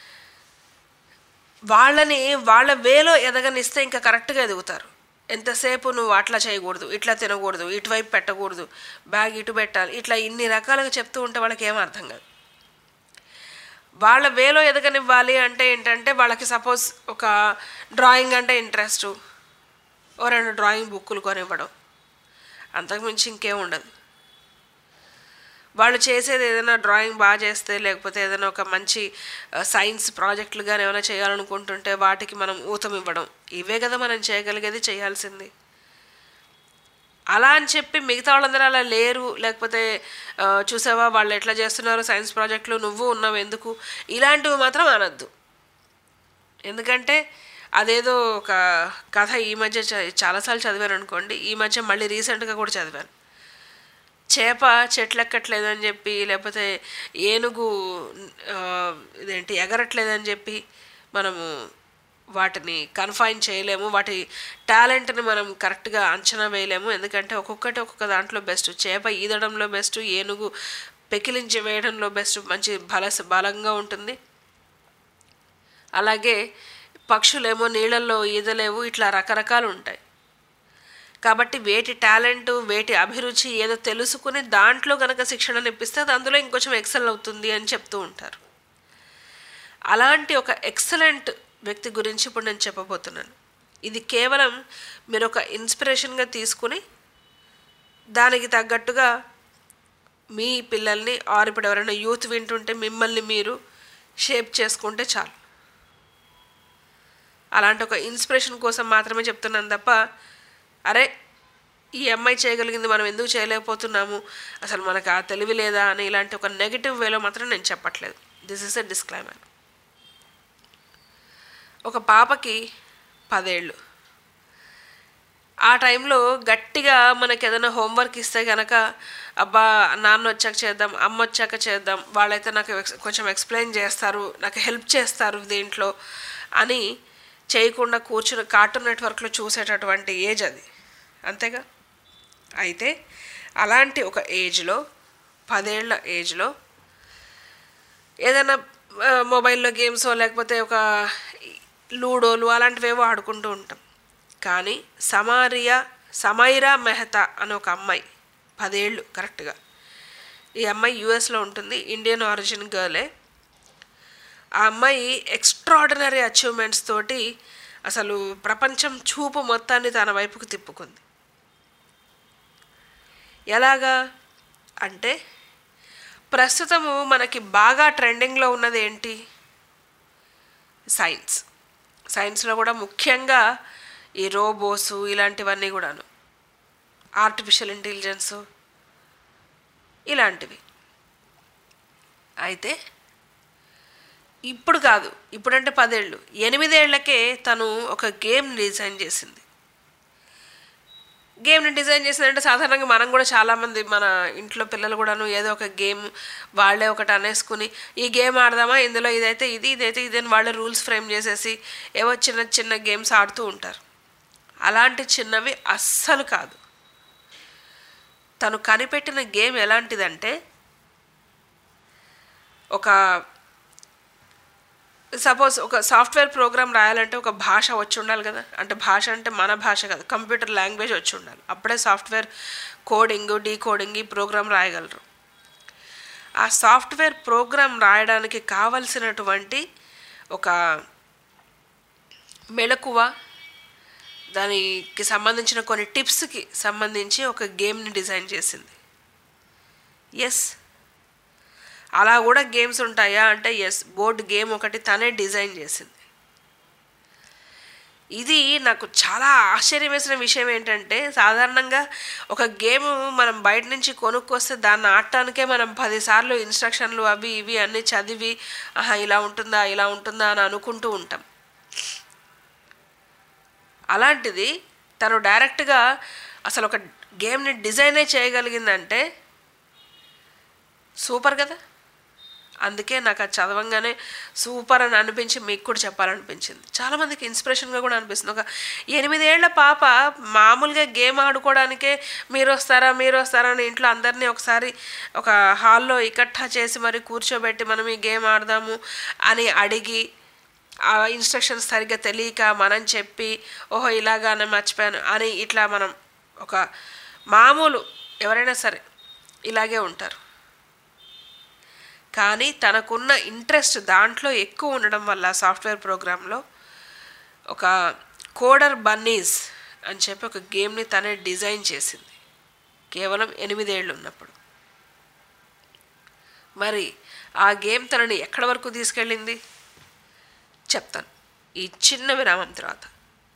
వాళ్ళని వాళ్ళ వేలో ఎదగనిస్తే ఇంకా కరెక్ట్గా ఎదుగుతారు ఎంతసేపు నువ్వు అట్లా చేయకూడదు ఇట్లా తినకూడదు ఇటువైపు పెట్టకూడదు బ్యాగ్ ఇటు పెట్టాలి ఇట్లా ఇన్ని రకాలుగా చెప్తూ ఉంటే వాళ్ళకి ఏం అర్థం కాదు వాళ్ళ వేలో ఎదగనివ్వాలి అంటే ఏంటంటే వాళ్ళకి సపోజ్ ఒక డ్రాయింగ్ అంటే ఇంట్రెస్ట్ ఓ రెండు డ్రాయింగ్ బుక్కులు కొనివ్వడం అంతకుమించి ఇంకేం ఉండదు వాళ్ళు చేసేది ఏదైనా డ్రాయింగ్ బాగా చేస్తే లేకపోతే ఏదైనా ఒక మంచి సైన్స్ ప్రాజెక్టులు కానీ ఏమైనా చేయాలనుకుంటుంటే వాటికి మనం ఊతం ఇవ్వడం ఇవే కదా మనం చేయగలిగేది చేయాల్సింది అలా అని చెప్పి మిగతా వాళ్ళందరూ అలా లేరు లేకపోతే ఆ, చూసావా వాళ్ళు ఎట్లా చేస్తున్నారు సైన్స్ ప్రాజెక్టులు నువ్వు ఉన్నావు ఎందుకు ఇలాంటివి మాత్రం అనద్దు ఎందుకంటే అదేదో ఒక కథ ఈ మధ్య చ- చాలాసార్లు చదివాను అనుకోండి ఈ మధ్య మళ్ళీ రీసెంట్గా కూడా చదివాను చేప చెట్లు ఎక్కట్లేదని చెప్పి లేకపోతే ఏనుగు ఆ, ఇదేంటి ఎగరట్లేదని చెప్పి మనము వాటిని కన్ఫైన్ చేయలేము వాటి టాలెంట్ని మనం కరెక్ట్గా అంచనా వేయలేము ఎందుకంటే ఒక్కొక్కటి ఒక్కొక్క దాంట్లో బెస్ట్ చేప ఈదడంలో బెస్ట్ ఏనుగు పెకిలించి వేయడంలో బెస్ట్ మంచి బల బలంగా ఉంటుంది అలాగే పక్షులేమో నీళ్ళల్లో ఈదలేవు ఇట్లా రకరకాలు ఉంటాయి కాబట్టి వేటి టాలెంట్ వేటి అభిరుచి ఏదో తెలుసుకుని దాంట్లో కనుక శిక్షణ ఇప్పిస్తే అది అందులో ఇంకొంచెం ఎక్సెల్ అవుతుంది అని చెప్తూ ఉంటారు అలాంటి ఒక ఎక్సలెంట్ వ్యక్తి గురించి ఇప్పుడు నేను చెప్పబోతున్నాను ఇది కేవలం మీరు ఒక ఇన్స్పిరేషన్గా తీసుకుని దానికి తగ్గట్టుగా మీ పిల్లల్ని ఆర్ ఇప్పుడు ఎవరైనా యూత్ వింటుంటే మిమ్మల్ని మీరు షేప్ చేసుకుంటే చాలు అలాంటి ఒక ఇన్స్పిరేషన్ కోసం మాత్రమే చెప్తున్నాను తప్ప అరే ఈ అమ్మాయి చేయగలిగింది మనం ఎందుకు చేయలేకపోతున్నాము అసలు మనకు ఆ తెలివి లేదా అని ఇలాంటి ఒక నెగిటివ్ వేలో మాత్రం నేను చెప్పట్లేదు దిస్ ఇస్ ఎ డిస్క్లైమర్ ఒక పాపకి పదేళ్ళు ఆ టైంలో గట్టిగా మనకి ఏదైనా హోంవర్క్ ఇస్తే కనుక అబ్బా నాన్న వచ్చాక చేద్దాం అమ్మ వచ్చాక చేద్దాం వాళ్ళైతే నాకు ఎక్స్- కొంచెం ఎక్స్ప్లెయిన్ చేస్తారు నాకు హెల్ప్ చేస్తారు దీంట్లో అని చేయకుండా కూర్చుని కార్టూన్ నెట్వర్క్లో చూసేటటువంటి ఏజ్ అది అంతేగా అయితే అలాంటి ఒక ఏజ్లో పదేళ్ల ఏజ్లో ఏదైనా ఆ, మొబైల్లో గేమ్స్ లేకపోతే ఒక లూడోలు అలాంటివేవో ఆడుకుంటూ ఉంటాం కానీ సమారియా సమైరా మెహతా అనే ఒక అమ్మాయి పదేళ్ళు కరెక్ట్గా ఈ అమ్మాయి యుఎస్లో ఉంటుంది ఇండియన్ ఆరిజిన్ గర్లే ఆ అమ్మాయి ఎక్స్ట్రాడినరీ అచీవ్మెంట్స్ తోటి అసలు ప్రపంచం చూపు మొత్తాన్ని తన వైపుకు తిప్పుకుంది ఎలాగా అంటే ప్రస్తుతము మనకి బాగా ట్రెండింగ్లో ఉన్నది ఏంటి సైన్స్ సైన్స్లో కూడా ముఖ్యంగా ఈ రోబోసు ఇలాంటివన్నీ కూడాను ఆర్టిఫిషియల్ ఇంటెలిజెన్సు ఇలాంటివి అయితే ఇప్పుడు కాదు ఇప్పుడంటే పదేళ్ళు ఎనిమిదేళ్లకే తను ఒక గేమ్ డిజైన్ చేసింది గేమ్ని డిజైన్ చేసిందంటే సాధారణంగా మనం కూడా చాలామంది మన ఇంట్లో పిల్లలు కూడాను ఏదో ఒక గేమ్ వాళ్ళే ఒకటి అనేసుకుని ఈ గేమ్ ఆడదామా ఇందులో ఇదైతే ఇది ఇదైతే ఇది అని వాళ్ళే రూల్స్ ఫ్రేమ్ చేసేసి ఏవో చిన్న చిన్న గేమ్స్ ఆడుతూ ఉంటారు అలాంటి చిన్నవి అస్సలు కాదు తను కనిపెట్టిన గేమ్ ఎలాంటిదంటే ఒక సపోజ్ ఒక సాఫ్ట్వేర్ ప్రోగ్రామ్ రాయాలంటే ఒక భాష వచ్చి ఉండాలి కదా అంటే భాష అంటే మన భాష కాదు కంప్యూటర్ లాంగ్వేజ్ వచ్చి ఉండాలి అప్పుడే సాఫ్ట్వేర్ కోడింగ్ డీకోడింగ్ ఈ ప్రోగ్రామ్ రాయగలరు ఆ సాఫ్ట్వేర్ ప్రోగ్రామ్ రాయడానికి కావలసినటువంటి ఒక మెలకువ దానికి సంబంధించిన కొన్ని టిప్స్కి సంబంధించి ఒక గేమ్ని డిజైన్ చేసింది ఎస్ అలా కూడా గేమ్స్ ఉంటాయా అంటే ఎస్ బోర్డ్ గేమ్ ఒకటి తనే డిజైన్ చేసింది ఇది నాకు చాలా ఆశ్చర్యం వేసిన విషయం ఏంటంటే సాధారణంగా ఒక గేమ్ మనం బయట నుంచి కొనుక్కొస్తే దాన్ని ఆడటానికే మనం పదిసార్లు ఇన్స్ట్రక్షన్లు అవి ఇవి అన్నీ చదివి ఆహా ఇలా ఉంటుందా ఇలా ఉంటుందా అని అనుకుంటూ ఉంటాం అలాంటిది తను డైరెక్ట్గా అసలు ఒక గేమ్ని డిజైనే చేయగలిగిందంటే సూపర్ కదా అందుకే నాకు అది చదవంగానే సూపర్ అని అనిపించి మీకు కూడా చెప్పాలనిపించింది చాలామందికి ఇన్స్పిరేషన్గా కూడా అనిపిస్తుంది ఒక ఎనిమిదేళ్ల పాప మామూలుగా గేమ్ ఆడుకోవడానికే మీరు వస్తారా మీరు వస్తారా అని ఇంట్లో అందరినీ ఒకసారి ఒక హాల్లో ఇకట్టా చేసి మరి కూర్చోబెట్టి మనం ఈ గేమ్ ఆడదాము అని అడిగి ఆ ఇన్స్ట్రక్షన్స్ సరిగ్గా తెలియక మనం చెప్పి ఓహో ఇలాగానే మర్చిపోయాను అని ఇట్లా మనం ఒక మామూలు ఎవరైనా సరే ఇలాగే ఉంటారు కానీ తనకున్న ఇంట్రెస్ట్ దాంట్లో ఎక్కువ ఉండడం వల్ల సాఫ్ట్వేర్ ప్రోగ్రాంలో ఒక కోడర్ బన్నీస్ అని చెప్పి ఒక గేమ్ని తనే డిజైన్ చేసింది కేవలం ఎనిమిదేళ్ళు ఉన్నప్పుడు మరి ఆ గేమ్ తనని ఎక్కడి వరకు తీసుకెళ్ళింది చెప్తాను ఈ చిన్న విరామం తర్వాత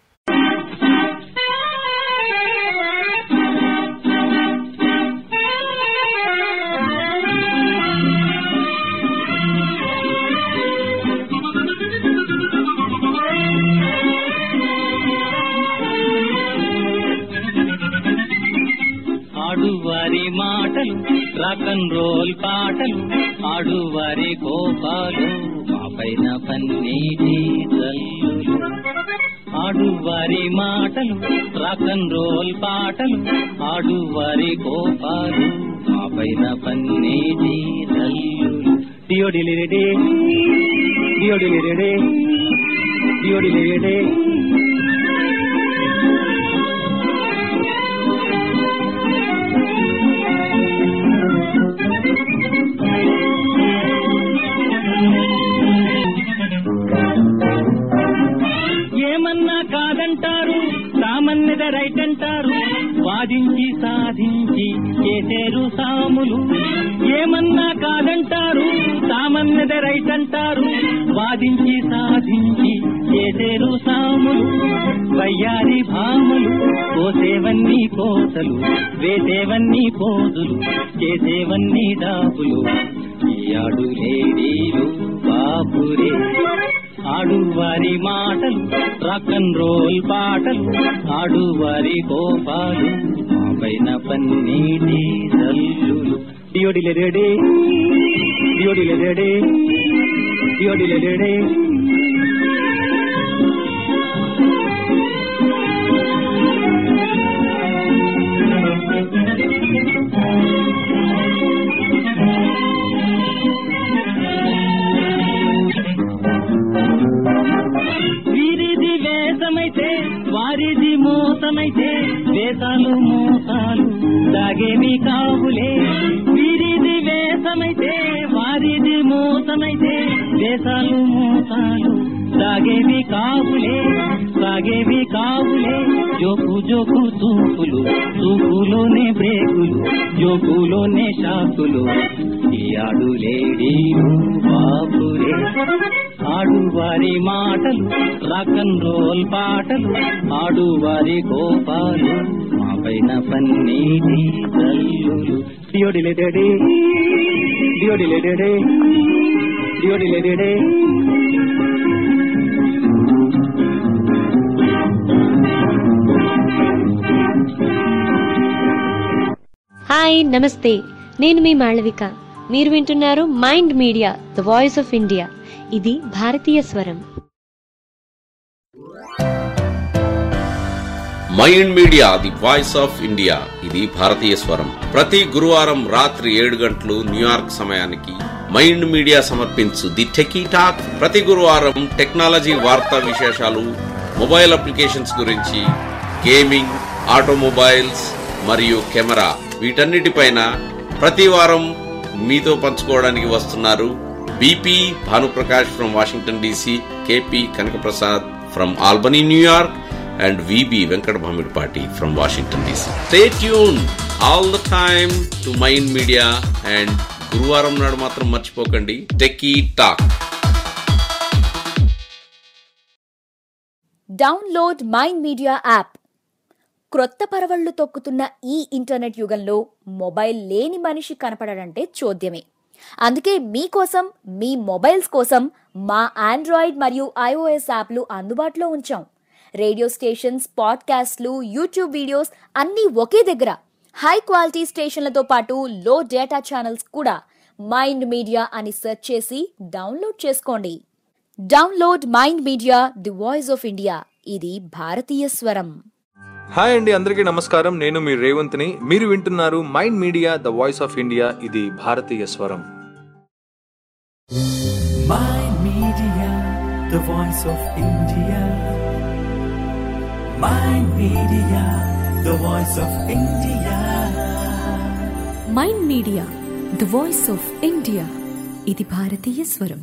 ఆడువారి మాటలు రాకన్ రోల్ పాటలు ఆడువారి కోపాలు మా పైన పన్నీటి జల్లులు ఆడువారి మాటలు రాకన్ రోల్ పాటలు ఆడువారి కోపాలు మా పైన పన్నీటి జల్లులు డియోడిలిడే డియోడిలిడే డియోడిలిడే ఏమన్నా కాదంటారు సామాన్యద రైట్ అంటారు వాదించి సాధించి చేసేరు సాములు ఏమన్నా కాదంటారు సామాన్యద రైట్ అంటారు వాదించి సాధించి చేసేరు సాములు వయ్యారి భాములు కోసేవన్నీ కోసలు వేసేవన్నీ పోదులు చేసేవన్నీ డాబులు ఈ ఆడు లేడీలు బాపురే ఆడువారి మాటలు రాకన్ రోల్ పాటలు ఆడువారి కోపాలు మా పైన పన్నీటి జల్లులు డియోడిలెడే డియోడిలెడే డియోడిలెడే వీరిది వేషమైతే వారిది మోసమైతే వేషాలు మోసాలు దాగేమి కావులే వీరిది వేషమైతే వారిది మోసమైతే వేషాలు మోసాలు దాగేమి కావులే ఆగేవి కావులే జోకు జోకు చూపులు చూపులోనే బ్రేకులు జోకులోనే షాకులు ఈ ఆడులేడీలు బాబులే ఆడువారి మాటలు రాకన్ రోల్ పాటలు ఆడువారి కోపాలు మా పైన పన్నీటి తల్లులు డియోడిలేడే డియోడిలేడే డియోడిలేడే హాయ్ నమస్తే నేను మీ మాళవిక మీరు వింటున్నారు mind media the voice of India ఇది భారతీయ స్వరం mind media the voice of India ఇది భారతీయ స్వరం ప్రతి గురువారం రాత్రి ఏడు గంటలు న్యూయార్క్ సమయానికి మైండ్ మీడియా సమర్పించు ది టెకీ టాక్ ప్రతి గురువారం టెక్నాలజీ వార్తా విశేషాలు మొబైల్ అప్లికేషన్స్ గురించి గేమింగ్ ఆటోమొబైల్స్ మరియు కెమెరా వీటన్నిటిపైన ప్రతి వారం మీతో పంచుకోవడానికి వస్తున్నారు BP Bhanuprakash from Washington DC KP Kanakaprasad from Albany New York and VB Venkat Bhamidpati from Washington DC. Stay tuned all the time to Mind Media and గురువారం నాడు మాత్రం మర్చిపోకండి techie talk download mind media app క్రొత్త పరవళ్లు తొక్కుతున్న ఈ ఇంటర్నెట్ యుగంలో mobile లేని మనిషి కనపడడంటే చోద్యమే అందుకే మీకోసం మీ మొబైల్స్ కోసం మా ఆండ్రాయిడ్ మరియు ఐఓఎస్ యాప్లు అందుబాటులో ఉంచాం రేడియో స్టేషన్స్ పాడ్కాస్ట్లు యూట్యూబ్ వీడియోస్ అన్నీ ఒకే దగ్గర హై క్వాలిటీ స్టేషన్లతో పాటు లో డేటా ఛానల్స్ కూడా మైండ్ మీడియా అని సెర్చ్ చేసి డౌన్లోడ్ చేసుకోండి download mind media the voice of India ఇది భారతీయ స్వరం హాయ్ అండి అందరికీ నమస్కారం నేను మీ రేవంత్ని మీరు వింటున్నారు mind media the voice of India ఇది భారతీయ స్వరం Mind Media, the voice of India. Mind Media, the voice of India. Mind media the voice of India ఇది భారతీయ స్వరం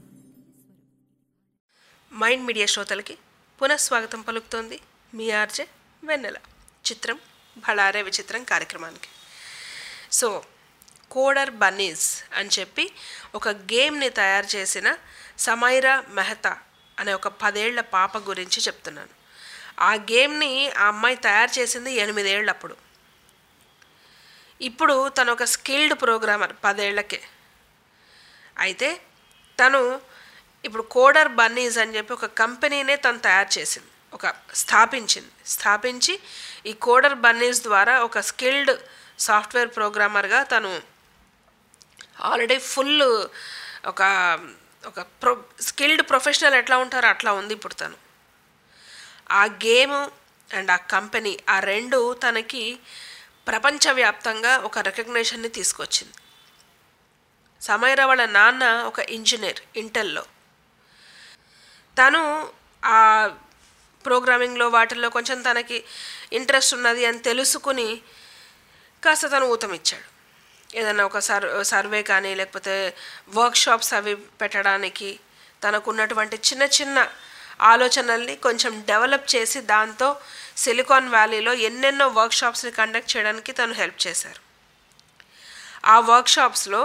మైండ్ మీడియా శ్రోతలకి పునఃస్వాగతం పలుకుతోంది మీ ఆర్జే వెన్నెల చిత్రం భళారే విచిత్రం కార్యక్రమానికి సో కోడర్ బన్నీస్ అని చెప్పి ఒక గేమ్ని తయారు చేసిన సమైరా మెహతా అనే ఒక పదేళ్ల పాప గురించి చెప్తున్నాను ఆ గేమ్ని ఆ అమ్మాయి తయారు చేసింది ఎనిమిదేళ్ళప్పుడు ఇప్పుడు తను ఒక స్కిల్డ్ ప్రోగ్రామర్ పదేళ్లకే అయితే తను ఇప్పుడు కోడర్ బన్నీస్ అని చెప్పి ఒక కంపెనీనే తను తయారు చేసింది ఒక స్థాపించింది స్థాపించి ఈ కోడర్ బన్నీస్ ద్వారా ఒక స్కిల్డ్ సాఫ్ట్వేర్ ప్రోగ్రామర్గా తను ఆల్రెడీ ఫుల్ ఒక ఒక ప్రొ స్కిల్డ్ ప్రొఫెషనల్ ఎట్లా ఉంటారో అట్లా ఉంది ఇప్పుడు తను ఆ గేమ్ అండ్ ఆ కంపెనీ ఆ రెండు తనకి ప్రపంచవ్యాప్తంగా ఒక రికగ్నేషన్ని తీసుకొచ్చింది సమయరా వాళ్ళ నాన్న ఒక ఇంజనీర్ ఇంటెల్లో తను ఆ ప్రోగ్రామింగ్లో వాటిల్లో కొంచెం తనకి ఇంట్రెస్ట్ ఉన్నది అని తెలుసుకుని కాస్త తను ఊతం ఇచ్చాడు ఏదైనా ఒక సర్ సర్వే కానీ లేకపోతే వర్క్షాప్స్ అవి పెట్టడానికి తనకున్నటువంటి చిన్న చిన్న ఆలోచనల్ని కొంచెం డెవలప్ చేసి దాంతో సిలికాన్ వ్యాలీలో ఎన్నెన్నో వర్క్షాప్స్ని కండక్ట్ చేయడానికి తను హెల్ప్ చేశారు ఆ వర్క్షాప్స్లో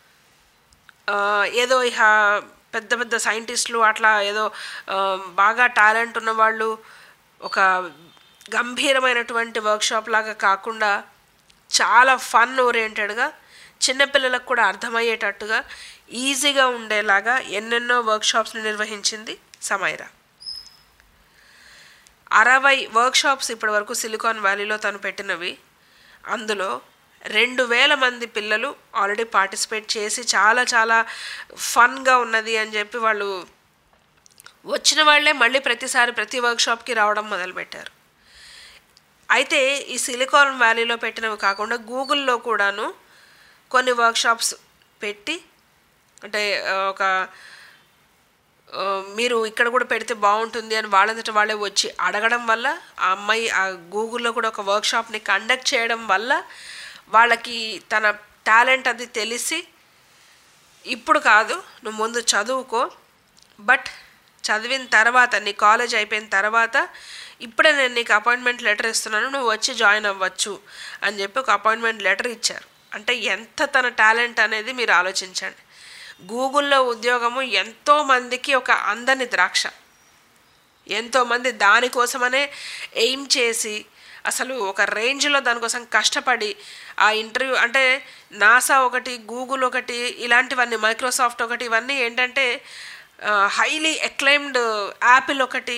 ఏదో ఇహ పెద్ద పెద్ద సైంటిస్టులు అట్లా ఏదో ఆ, బాగా టాలెంట్ ఉన్నవాళ్ళు ఒక గంభీరమైనటువంటి వర్క్షాప్ లాగా కాకుండా చాలా ఫన్ ఓరియంటెడ్గా చిన్నపిల్లలకు కూడా అర్థమయ్యేటట్టుగా ఈజీగా ఉండేలాగా ఎన్నెన్నో వర్క్షాప్స్ని నిర్వహించింది సమైరా అరవై వర్క్షాప్స్ ఇప్పటి వరకు సిలికాన్ వ్యాలీలో తను పెట్టినవి అందులో రెండు వేల మంది పిల్లలు ఆల్రెడీ పార్టిసిపేట్ చేసి చాలా చాలా ఫన్గా ఉన్నది అని చెప్పి వాళ్ళు వచ్చిన వాళ్ళే మళ్ళీ ప్రతిసారి ప్రతి వర్క్షాప్కి రావడం మొదలుపెట్టారు అయితే ఈ సిలికాన్ వ్యాలీలో పెట్టినవి కాకుండా గూగుల్లో కూడాను కొన్ని వర్క్షాప్స్ పెట్టి అంటే ఆ, ఒక ఆ, మీరు ఇక్కడ కూడా పెడితే బాగుంటుంది అని వాళ్ళంతట వాళ్ళే వచ్చి అడగడం వల్ల ఆ అమ్మాయి ఆ గూగుల్లో కూడా ఒక వర్క్షాప్ని కండక్ట్ చేయడం వల్ల వాళ్ళకి తన టాలెంట్ అది తెలిసి ఇప్పుడు కాదు నువ్వు ముందు చదువుకో బట్ చదివిన తర్వాత నీ కాలేజ్ అయిపోయిన తర్వాత ఇప్పుడే నేను నీకు అపాయింట్మెంట్ లెటర్ ఇస్తున్నాను నువ్వు వచ్చి జాయిన్ అవ్వచ్చు అని చెప్పి ఒక అపాయింట్మెంట్ లెటర్ ఇచ్చారు అంటే ఎంత తన టాలెంట్ అనేది మీరు ఆలోచించండి గూగుల్లో ఉద్యోగము ఎంతో మందికి ఒక అందని ద్రాక్ష ఎంతోమంది దానికోసమనే ఎయిమ్ చేసి అసలు ఒక రేంజ్లో దానికోసం కష్టపడి ఆ ఇంటర్వ్యూ అంటే నాసా ఒకటి గూగుల్ ఒకటి ఇలాంటివన్నీ మైక్రోసాఫ్ట్ ఒకటి ఇవన్నీ ఏంటంటే హైలీ ఎక్లైమ్డ్ యాపిల్ ఒకటి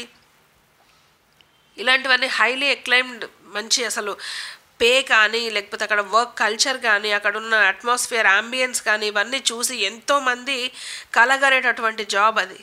ఇలాంటివన్నీ హైలీ ఎక్లైమ్డ్ మంచి అసలు పే కానీ లేకపోతే అక్కడ వర్క్ కల్చర్ కానీ అక్కడ ఉన్న అట్మాస్ఫియర్ అంబియన్స్ కానీ ఇవన్నీ చూసి ఎంతోమంది కలగరేటటువంటి జాబ్ అది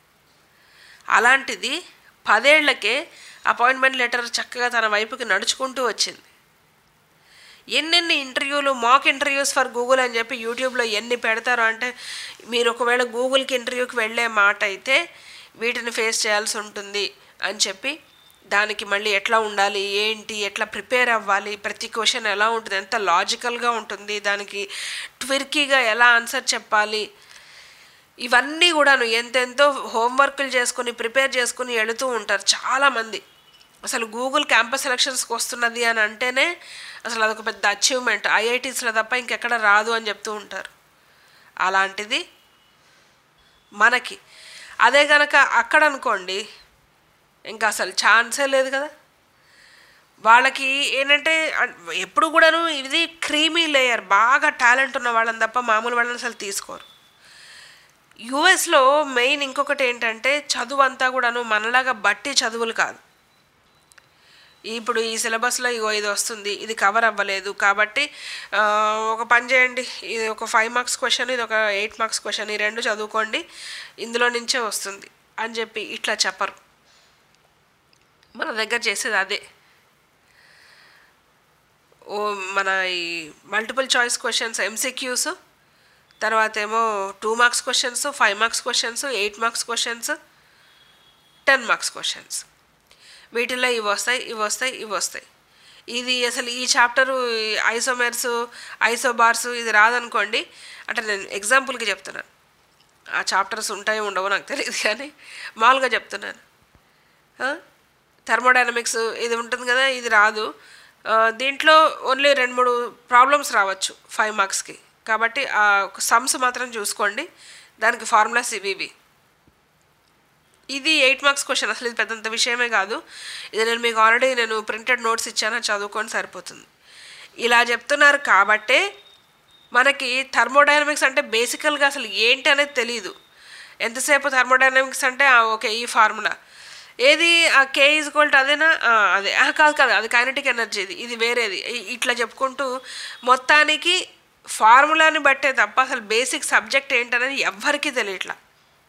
అలాంటిది పదేళ్లకే అపాయింట్మెంట్ లెటర్ చక్కగా తన వైపుకి నడుచుకుంటూ వచ్చింది ఎన్నెన్ని ఇంటర్వ్యూలు మాక్ ఇంటర్వ్యూస్ ఫర్ గూగుల్ అని చెప్పి యూట్యూబ్లో ఎన్ని పెడతారో అంటే మీరు ఒకవేళ గూగుల్కి ఇంటర్వ్యూకి వెళ్ళే మాట అయితే వీటిని ఫేస్ చేయాల్సి ఉంటుంది అని చెప్పి దానికి మళ్ళీ ఎట్లా ఉండాలి ఏంటి ఎట్లా ప్రిపేర్ అవ్వాలి ప్రతి క్వశ్చన్ ఎలా ఉంటుంది ఎంత లాజికల్గా ఉంటుంది దానికి ట్విర్కీగా ఎలా ఆన్సర్ చెప్పాలి ఇవన్నీ కూడాను ఎంతెంతో హోంవర్క్లు చేసుకుని ప్రిపేర్ చేసుకుని వెళుతూ ఉంటారు చాలామంది అసలు గూగుల్ క్యాంపస్ సెలక్షన్స్కి వస్తున్నది అని అంటేనే అసలు అదొక పెద్ద అచీవ్మెంట్ ఐఐటీస్లో తప్ప ఇంకెక్కడ రాదు అని చెప్తూ ఉంటారు అలాంటిది మనకి అదే కనుక అక్కడ అనుకోండి ఇంకా అసలు ఛాన్సే లేదు కదా వాళ్ళకి ఏంటంటే అన్- ఎప్పుడు కూడాను ఇది క్రీమీ లేయర్ బాగా టాలెంట్ ఉన్న వాళ్ళని తప్ప మామూలు వాళ్ళని అసలు తీసుకోరు యుఎస్లో మెయిన్ ఇంకొకటి ఏంటంటే చదువు అంతా కూడాను మనలాగా బట్టి చదువులు కాదు ఇప్పుడు ఈ సిలబస్లో ఇగో ఇది వస్తుంది ఇది కవర్ అవ్వలేదు కాబట్టి ఆ, ఒక పని చేయండి ఇది ఒక ఫైవ్ మార్క్స్ క్వశ్చన్ ఇది ఒక ఎయిట్ మార్క్స్ క్వశ్చన్ ఈ రెండు చదువుకోండి ఇందులో నుంచే వస్తుంది అని చెప్పి ఇట్లా చెప్పరు మన దగ్గర చేసేది అదే ఓ మన ఈ మల్టిపుల్ చాయిస్ క్వశ్చన్స్ ఎంసీక్యూస్ తర్వాత ఏమో two marks questions five marks questions eight marks questions ten marks questions వీటిల్లో ఇవి వస్తాయి ఇవి వస్తాయి ఇవి వస్తాయి ఇది అసలు ఈ చాప్టరు ఐసోమెర్స్ ఐసోబార్స్ ఇది రాదనుకోండి అంటే నేను ఎగ్జాంపుల్కి చెప్తున్నాను ఆ చాప్టర్స్ ఉంటాయో ఉండవో నాకు తెలియదు కానీ మామూలుగా చెప్తున్నాను థర్మోడైనమిక్స్ ఇది ఉంటుంది కదా ఇది రాదు ఆ, దీంట్లో ఓన్లీ రెండు మూడు ప్రాబ్లమ్స్ రావచ్చు ఫైవ్ మార్క్స్కి కాబట్టి ఆ సమ్స్ మాత్రం చూసుకోండి దానికి ఫార్ములాస్ ఇవి ఇవి ఇది ఎయిట్ మార్క్స్ క్వశ్చన్ అసలు ఇది పెద్దంత విషయమే కాదు ఇది నేను మీకు ఆల్రెడీ నేను ప్రింటెడ్ నోట్స్ ఇచ్చాను అది చదువుకొని సరిపోతుంది ఇలా చెప్తున్నారు కాబట్టే మనకి థర్మోడైనమిక్స్ అంటే బేసికల్గా అసలు ఏంటి అనేది తెలియదు ఎంతసేపు థర్మోడైనమిక్స్ అంటే ఆ, ఓకే ఈ ఫార్ములా ఏది ఆ కే ఈజ్ ఈక్వల్ టు అదేనా ఆ, అదే ఆ, కాదు కాదు అది కైనటిక్ ఎనర్జీ ఇది ఇది వేరేది ఇ- ఇట్లా చెప్పుకుంటూ మొత్తానికి ఫార్ములాని బట్టే తప్ప అసలు బేసిక్ సబ్జెక్ట్ ఏంటనేది ఎవ్వరికీ తెలియట్లా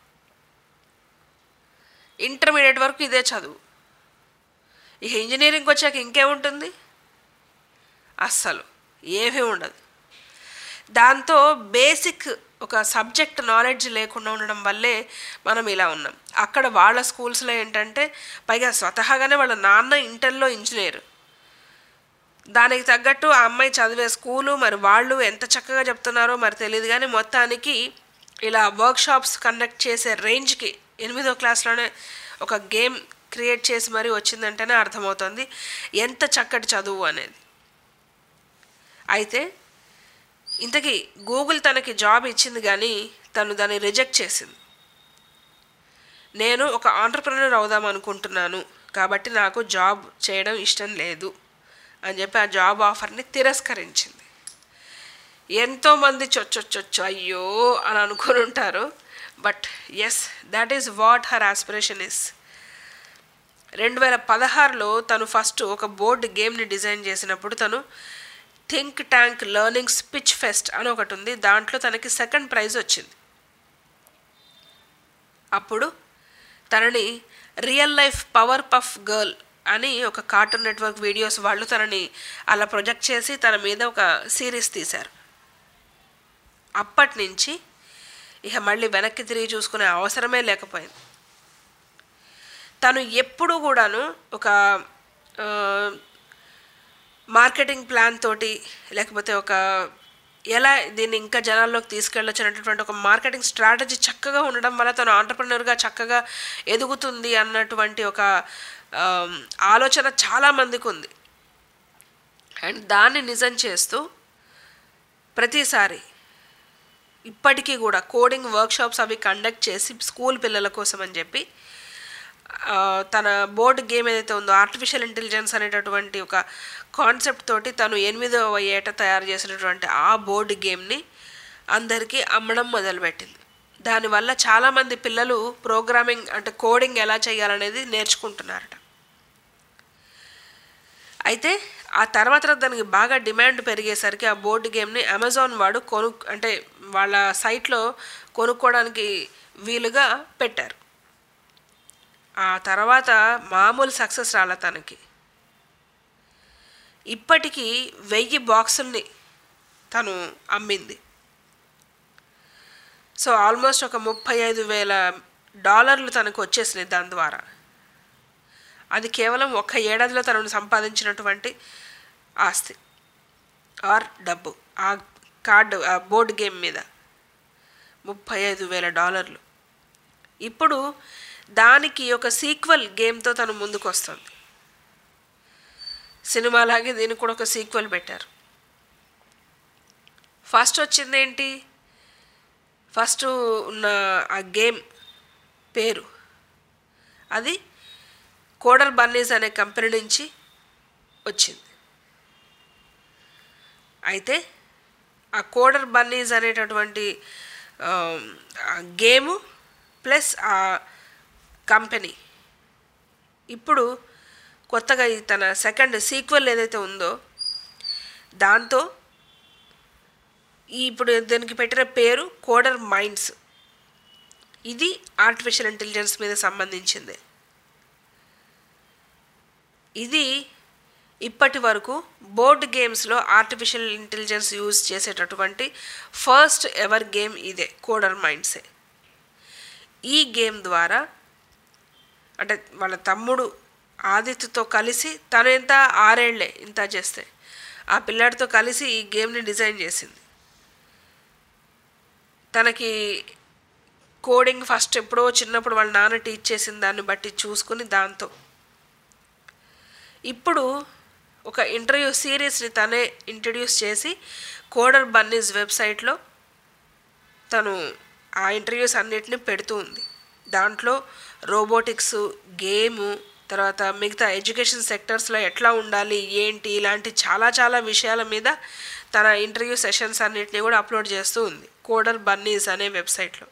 ఇంటర్మీడియట్ వరకు ఇదే చదువు ఇక ఇంజనీరింగ్కి వచ్చాక ఇంకేముంటుంది అస్సలు ఏమీ ఉండదు దాంతో బేసిక్ ఒక సబ్జెక్ట్ నాలెడ్జ్ లేకుండా ఉండడం వల్లే మనం ఇలా ఉన్నాం అక్కడ వాళ్ళ స్కూల్స్లో ఏంటంటే పైగా స్వతహాగానే వాళ్ళ నాన్న ఇంటర్లో ఇంజనీర్ దానికి తగ్గట్టు ఆ అమ్మాయి చదివే స్కూలు మరి వాళ్ళు ఎంత చక్కగా చెప్తున్నారో మరి తెలియదు కానీ మొత్తానికి ఇలా వర్క్షాప్స్ కండక్ట్ చేసే రేంజ్కి ఎనిమిదో క్లాస్లోనే ఒక గేమ్ క్రియేట్ చేసి మరీ వచ్చిందంటేనే అర్థమవుతుంది ఎంత చక్కటి చదువు అనేది అయితే ఇంతకీ గూగుల్ తనకి జాబ్ ఇచ్చింది కానీ తను దాన్ని రిజెక్ట్ చేసింది నేను ఒక ఆంటర్ప్రినర్ అవుదాం అనుకుంటున్నాను కాబట్టి నాకు జాబ్ చేయడం ఇష్టం లేదు అని చెప్పి ఆ జాబ్ ఆఫర్ని తిరస్కరించింది ఎంతోమంది చొచ్చొచ్చొచ్చు అయ్యో అని అనుకుని ఉంటారు but yes that is what her aspiration is రెండు వేల పదహారులో తను ఫస్ట్ ఒక బోర్డు గేమ్ని డిజైన్ చేసినప్పుడు తను think tank learning speech fest అని ఒకటి ఉంది దాంట్లో తనకి సెకండ్ ప్రైజ్ వచ్చింది అప్పుడు తనని real life power puff girl అని ఒక కార్టూన్ నెట్వర్క్ వీడియోస్ వాళ్ళు తనని అలా ప్రొజెక్ట్ చేసి తన మీద ఒక సిరీస్ తీశారు అప్పటి నుంచి ఇక మళ్ళీ వెనక్కి తిరిగి చూసుకునే అవసరమే లేకపోయింది తను ఎప్పుడు కూడాను ఒక ఆ, మార్కెటింగ్ ప్లాన్ తోటి లేకపోతే ఒక ఎలా దీన్ని ఇంకా జనాల్లోకి తీసుకెళ్ళొచ్చు అనేటటువంటి ఒక మార్కెటింగ్ స్ట్రాటజీ చక్కగా ఉండడం వల్ల తను ఆంటర్ప్రినర్గా చక్కగా ఎదుగుతుంది అన్నటువంటి ఒక ఆమ్, ఆలోచన చాలామందికి ఉంది అండ్ దాన్ని నిజం చేస్తూ ప్రతిసారి ఇప్పటికీ కూడా కోడింగ్ వర్క్షాప్స్ అవి కండక్ట్ చేసి స్కూల్ పిల్లల కోసం అని చెప్పి ఆ, తన బోర్డ్ గేమ్ ఏదైతే ఉందో ఆర్టిఫిషియల్ ఇంటెలిజెన్స్ అనేటటువంటి ఒక కాన్సెప్ట్ తోటి తను ఎనిమిదవ ఏట తయారు చేసినటువంటి ఆ బోర్డు గేమ్ని అందరికీ అమ్మడం మొదలుపెట్టింది దానివల్ల చాలామంది పిల్లలు ప్రోగ్రామింగ్ అంటే కోడింగ్ ఎలా చేయాలనేది నేర్చుకుంటున్నారట అయితే ఆ తర్వాత దానికి బాగా డిమాండ్ పెరిగేసరికి ఆ బోర్డు గేమ్ని అమెజాన్ వాడు కొను అంటే వాళ్ళ సైట్లో కొనుక్కోవడానికి వీలుగా పెట్టారు ఆ తర్వాత మామూలు సక్సెస్ రాల తనకి ఇప్పటికీ వెయ్యి బాక్సుల్ని తను అమ్మింది సో ఆల్మోస్ట్ ఒక ముప్పై ఐదు వేల డాలర్లు తనకు వచ్చేసినాయి దాని ద్వారా అది కేవలం ఒక్క ఏడాదిలో తనను సంపాదించినటువంటి ఆస్తి ఆర్ డబ్బు ఆ కార్డు ఆ బోర్డు గేమ్ మీద ముప్పై ఐదు వేల డాలర్లు ఇప్పుడు దానికి ఒక సీక్వెల్ గేమ్తో తను ముందుకు వస్తుంది సినిమాలాగే దీనికి కూడా ఒక సీక్వెల్ పెట్టారు ఫస్ట్ వచ్చింది ఏంటి ఫస్ట్ ఉన్న ఆ గేమ్ పేరు అది కోడల్ బన్నీస్ అనే కంపెనీ నుంచి వచ్చింది అయితే ఆ కోడర్ బన్నీస్ అనేటటువంటి ఆ, ఆ గేము ప్లస్ ఆ కంపెనీ ఇప్పుడు కొత్తగా ఈ తన సెకండ్ సీక్వెల్ ఏదైతే ఉందో దాంతో ఈ ఇప్పుడు దీనికి పెట్టిన పేరు కోడర్ మైండ్స్ ఇది ఆర్టిఫిషియల్ ఇంటెలిజెన్స్ మీద సంబంధించింది ఇది ఇప్పటి వరకు బోర్డ్ గేమ్స్లో ఆర్టిఫిషియల్ ఇంటెలిజెన్స్ యూజ్ చేసేటటువంటి ఫస్ట్ ఎవర్ గేమ్ ఇదే కోడర్ మైండ్సే ఈ గేమ్ ద్వారా అంటే వాళ్ళ తమ్ముడు ఆదిత్యతో కలిసి తను ఎంత ఆరేళ్లే ఇంత చేస్తే ఆ పిల్లాడితో కలిసి ఈ గేమ్ని డిజైన్ చేసింది తనకి కోడింగ్ ఫస్ట్ ఎప్పుడో చిన్నప్పుడు వాళ్ళ నాన్న టీచ్ చేసిన దాన్ని బట్టి చూసుకుని దాంతో ఇప్పుడు ఒక ఇంటర్వ్యూ సిరీస్ని తనే ఇంట్రడ్యూస్ చేసి కోడర్ బన్నీస్ వెబ్సైట్లో తను ఆ ఇంటర్వ్యూస్ అన్నిటిని పెడుతూ ఉంది దాంట్లో రోబోటిక్స్ గేము తర్వాత మిగతా ఎడ్యుకేషన్ సెక్టర్స్లో ఎట్లా ఉండాలి ఏంటి ఇలాంటి చాలా చాలా విషయాల మీద తన ఇంటర్వ్యూ సెషన్స్ అన్నిటిని కూడా అప్లోడ్ చేస్తూ ఉంది కోడర్ బన్నీస్ అనే వెబ్సైట్లో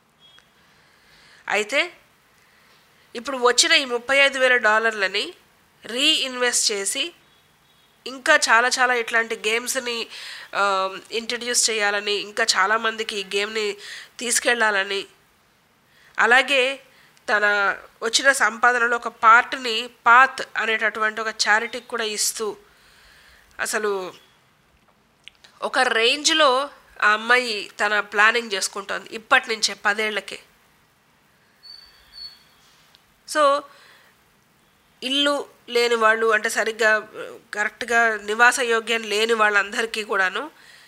అయితే ఇప్పుడు వచ్చిన ఈ ముప్పై ఐదు వేల డాలర్లని రీఇన్వెస్ట్ చేసి ఇంకా చాలా చాలా ఇట్లాంటి గేమ్స్ని ఇంట్రడ్యూస్ చేయాలని ఇంకా చాలామందికి ఈ గేమ్ని తీసుకెళ్ళాలని అలాగే తన వచ్చిన సంపాదనలో ఒక పార్ట్ని పాత్ అనేటటువంటి ఒక చారిటీకి కూడా ఇస్తూ అసలు ఒక రేంజ్లో ఆ అమ్మాయి తన ప్లానింగ్ చేసుకుంటోంది ఇప్పటి నుంచే పదేళ్లకే సో ఇల్లు లేని వాళ్ళు అంటే సరిగ్గా కరెక్ట్గా నివాస యోగ్యం లేని వాళ్ళందరికీ కూడాను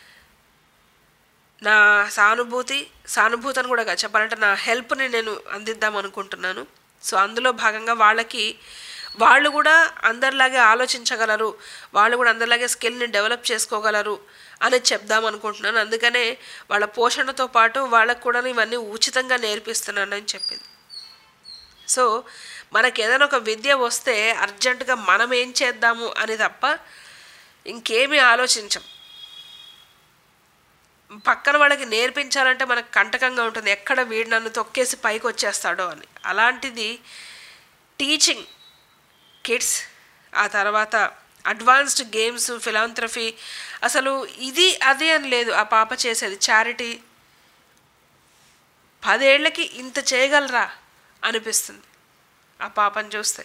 నా సానుభూతి సానుభూతిని కూడా కాదు, చెప్పాలంటే నా హెల్ప్ని నేను అందిద్దాం అనుకుంటున్నాను సో అందులో భాగంగా వాళ్ళకి వాళ్ళు కూడా అందరిలాగే ఆలోచించగలరు వాళ్ళు కూడా అందరిలాగే స్కిల్ని డెవలప్ చేసుకోగలరు అని చెప్దాం అనుకుంటున్నాను అందుకనే వాళ్ళ పోషణతో పాటు వాళ్ళకు కూడా ఇవన్నీ ఉచితంగా నేర్పిస్తున్నానని చెప్పింది సో మనకి ఏదైనా ఒక విద్య వస్తే అర్జెంటుగా మనం ఏం చేద్దాము అని తప్ప ఇంకేమీ ఆలోచించం పక్కన వాళ్ళకి నేర్పించాలంటే మనకు కంటకంగా ఉంటుంది ఎక్కడ వీడు నన్ను తొక్కేసి పైకి వచ్చేస్తాడో అని అలాంటిది టీచింగ్ కిడ్స్ ఆ తర్వాత అడ్వాన్స్డ్ గేమ్స్ ఫిలాంథ్రఫీ అసలు ఇది అది అని లేదు ఆ పాప చేసేది చారిటీ పదేళ్లకి ఇంత చేయగలరా అనిపిస్తుంది ఆ పాపను చూస్తే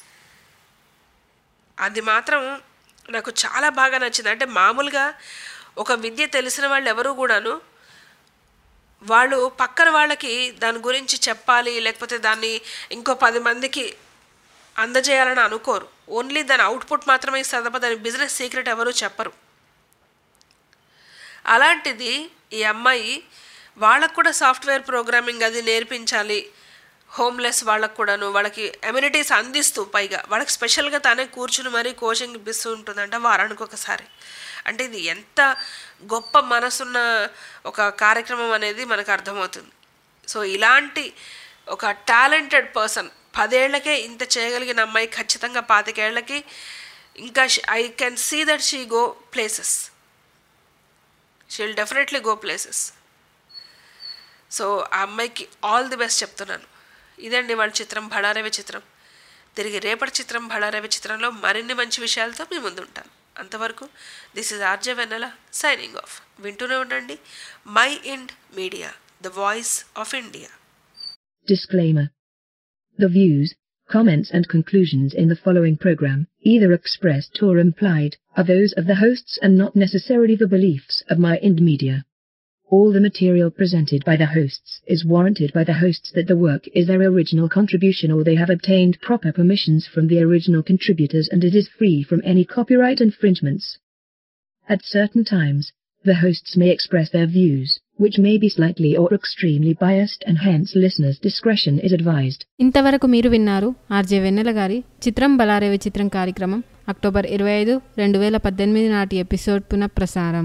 అది మాత్రం నాకు చాలా బాగా నచ్చింది అంటే మామూలుగా ఒక విద్య తెలిసిన వాళ్ళు ఎవరు కూడాను వాళ్ళు పక్కన వాళ్ళకి దాని గురించి చెప్పాలి లేకపోతే దాన్ని ఇంకో పది మందికి అందజేయాలని అనుకోరు ఓన్లీ దాని అవుట్పుట్ మాత్రమే ఇస్తారు తప్ప దాని బిజినెస్ సీక్రెట్ ఎవరు చెప్పరు అలాంటిది ఈ అమ్మాయి వాళ్ళకు కూడా సాఫ్ట్వేర్ ప్రోగ్రామింగ్ అది నేర్పించాలి హోమ్లెస్ వాళ్ళకు కూడాను వాళ్ళకి ఎమ్యూనిటీస్ అందిస్తూ పైగా వాళ్ళకి స్పెషల్గా తానే కూర్చుని మరీ కోచింగ్ ఇప్పిస్తూ ఉంటుందంట వారానికి ఒకసారి అంటే ఇది ఎంత గొప్ప మనసున్న ఒక కార్యక్రమం అనేది మనకు అర్థమవుతుంది సో ఇలాంటి ఒక టాలెంటెడ్ పర్సన్ పదేళ్లకే ఇంత చేయగలిగిన అమ్మాయి ఖచ్చితంగా పాతికేళ్లకి ఇంకా I can see that she go places she will definitely go places so ఆ అమ్మాయికి ఆల్ ది బెస్ట్ చెప్తున్నాను ఇదండి వాళ్ళ చిత్రం భళారవి చిత్రం తిరిగి రేపటి చిత్రం భళారవి చిత్రంలో మరిన్ని మంచి విషయాలతో మీ ముందు ఉంటాను అంతవరకు this is RJ Vennela signing off వింటూనే ఉండండి mind media the voice of India Disclaimer. The views, comments and conclusions in the following program, either expressed or implied, are those of the hosts and not necessarily the beliefs of my Ind Media. All the material presented by the hosts is warranted by the hosts that the work is their original contribution or they have obtained proper permissions from the original contributors and it is free from any copyright infringements. At certain times, the hosts may express their views, which may be slightly or extremely biased and hence listeners' discretion is advised. ఇంతవరకు మీరు విన్నారు RJ వెన్నెల గారి చిత్రం బలారేవి చిత్రం కార్యక్రమం October ఇరవై ఐదు రెండు వేల పద్దెనిమిది నాటి ఎపిసోడ్ పునఃప్రసారం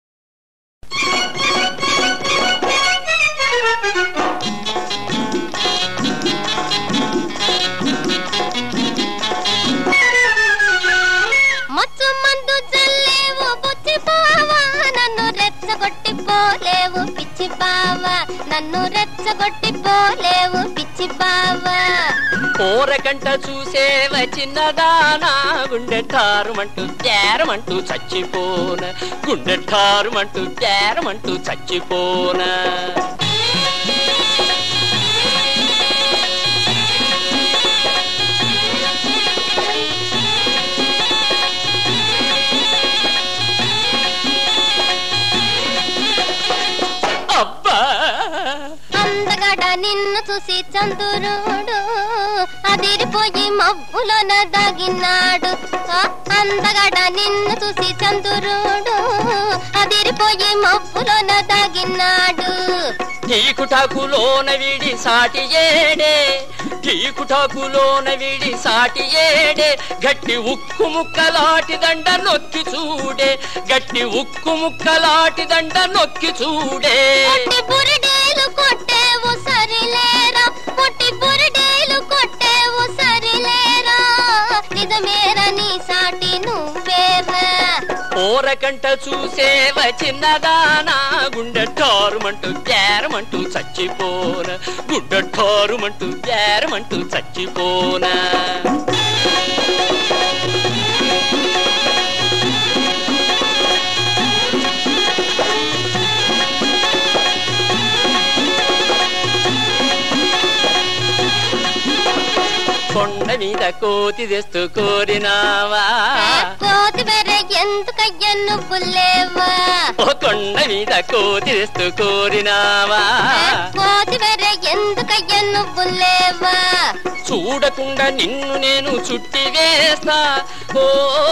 మచ్చు మందు చల్లేవు బుచ్చి బావా నన్ను రెచ్చగొట్టి పోలేవు పిచ్చి బావా నన్ను రెచ్చగొట్టి పోలేవు పిచ్చి బావా పోరకంట చూసేవ చిన్నదానా గుండె ఠారుమంటూ తేరమంటూ చచ్చిపోన గుండె ఠారుమంటూ తేరమంటూ చచ్చిపోన అబ్బా అందగడ నిన్ను చూసి చందురుడు అదిరిపోయి మబ్బులోన దాగినాడు ఆ, అందగడ నిన్ను చూసి చందురుడు అదిరిపోయి మబ్బులోన దాగినాడు టీకుటాకులోన వీడి సాటి ఏడే టీకుటాకులోన వీడి సాటి ఏడే గట్టి ఉక్కు ముక్కలాటి దండ నొక్కి చూడే గట్టి ఉక్కు ముక్కలాటి దండ నొక్కి చూడే పొట్టి బురిడేలు కొట్టేవు సరిలేరా పొట్టి బురిడేలు కొట్టేవు సరిలేరా నిజమేరా నీ సాటి నువ్వేరా పోరకంట చూసేవ చిన్నదానా గుండె ఠారుమంటూ తేరమంటూ చచ్చిపోన గుండె ఠారుమంటూ తేరమంటూ చచ్చిపోనా కొండ మీద కోతి తెస్తూ కోరినావా కోతి బెర్రె ఎందుకయ్యా నువ్వు లేవా ఓ కొండ మీద కోతి తెస్తూ కోరినావా కోతి బెర్రె ఎందుకయ్యా నువ్వు లేవా చూడకుండా నిన్ను నేను చుట్టి వేస్తా ఓ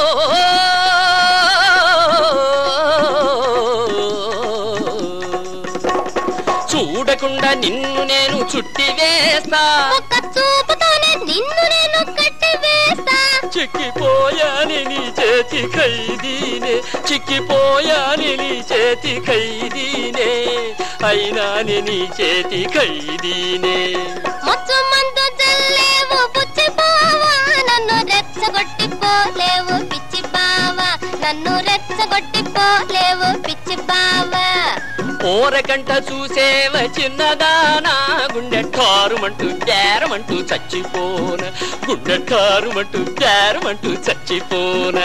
చూడకుండా నిన్ను నేను చుట్టి వేస్తా ఒక్క చూపుతోనే నిన్ను నేను కట్టి వేస్తా చిక్కిపోయాని నీ చేతి ఖైదీనే చిక్కిపోయాని నీ చేతి ఖైదీనే అయినా నీ చేతి ఖైదీనే మచ్చు మందు చల్లేవు బుచ్చి బావా నన్ను రెచ్చగొట్టి పోలేవు పిచ్చి బావా నన్ను రెచ్చగొట్టి పోలేవు పిచ్చి బావా ఓరకంట చూసేవ చిన్నదానా గుండె ఠారుమంటూ తేరమంటూ చచ్చిపోన గుండె ఠారుమంటూ తేరమంటూ చచ్చిపోన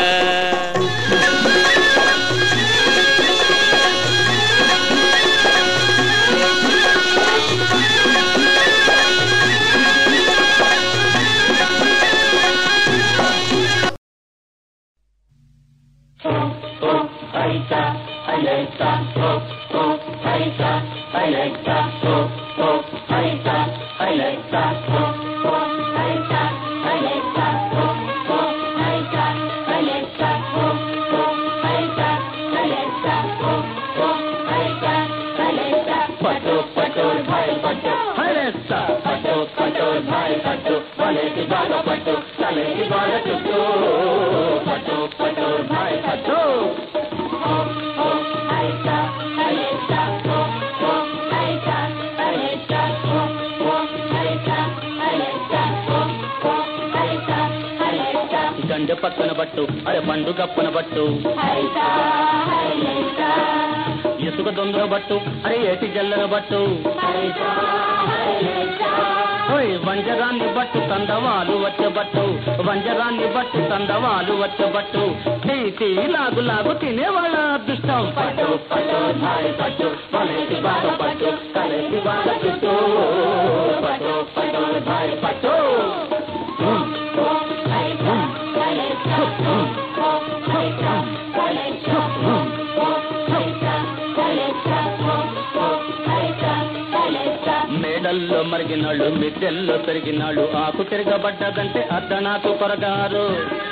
Alexa, పట్టు వలేసి బాగా పట్టు తలేసి బాగా చుట్టూ పట్టు పట్టు భాయ్ పట్టు గండె పక్కన పట్టు అరే పండు గప్పన పట్టు ఇసుక దొంగల బట్టు అరే ఏటి జల్లన బట్టు ఓయ్ వంజరాన్ని బట్టు తందవాలు వచ్చే బట్టు వంజరాన్ని బట్టు తందవాలు వచ్చే బట్టు తీ తీ లాగు లాగు తినేవాళ్ళ అదృష్టం పట్టు పట్టు ధాయ్ పట్టు వలేసి బాగా పట్టు కలేసి బాగా చుట్టూ పట్టు పట్టు ధాయ్ పట్టు మేడల్లో మరిగినాళ్ళు మిద్దెల్లో పెరిగినాళ్ళు ఆకు తిరగబడ్డదంటే అర్ధనాకు కొరగారు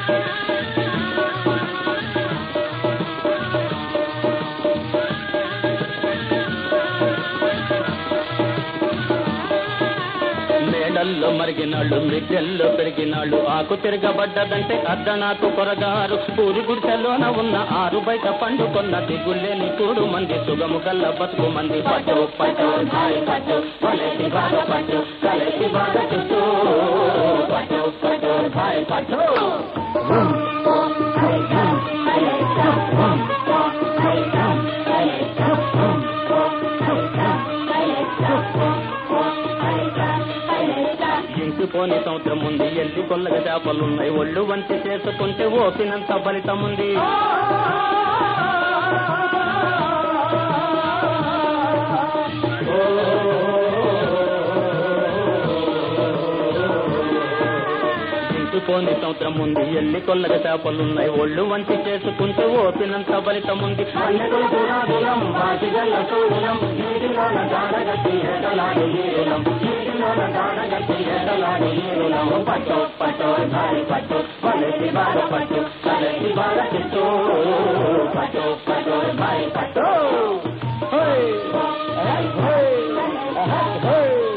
మేడల్లో మరిగినాళ్ళు మిద్దెల్లో పెరిగినాళ్ళు ఆకు తిరగబడ్డదంటే అర్ధనాకు కొరగారు ఊరి గుడిసెలోన ఉన్న ఆరు బయట పండుకొన్న దిగులేని కూడు మంది సుగము గల్ల బతుకు మంది పట్టు పట్టు ధాయి పట్టు వలేసి బాగా పట్టు కలేసి బాగా చుట్టూ పట్టు పట్టు ధాయి పట్టు ఇంటిపోని సంవత్సరం ఉంది ఎల్లి కొల్లగా చేపలున్నాయి ఒళ్ళు వంటి చేసుకుంటే ఓపినంత ఫలితం ఉంది ఇంటిపోని సంవత్సరం ఉంది ఎల్లి కొల్లగా చేపలున్నాయి ఒళ్ళు వంటి చేసుకుంటే ఓపినంత ఫలితం ఉంది అన్నెలు దురాదులం వాటిగల్ల సూలం నీటిలోన దాడగట్టి ఏడలాడు నీరులం నీటిలోన దాడగట్టి ఏడలాడు నీరులం పట్టు పట్టు దారి పట్టు వలసి బాగా పట్టు కలసి బాగా చుట్టూ పట్టు పట్టు దారి పట్టు హోయ్ హోయ్ హోయ్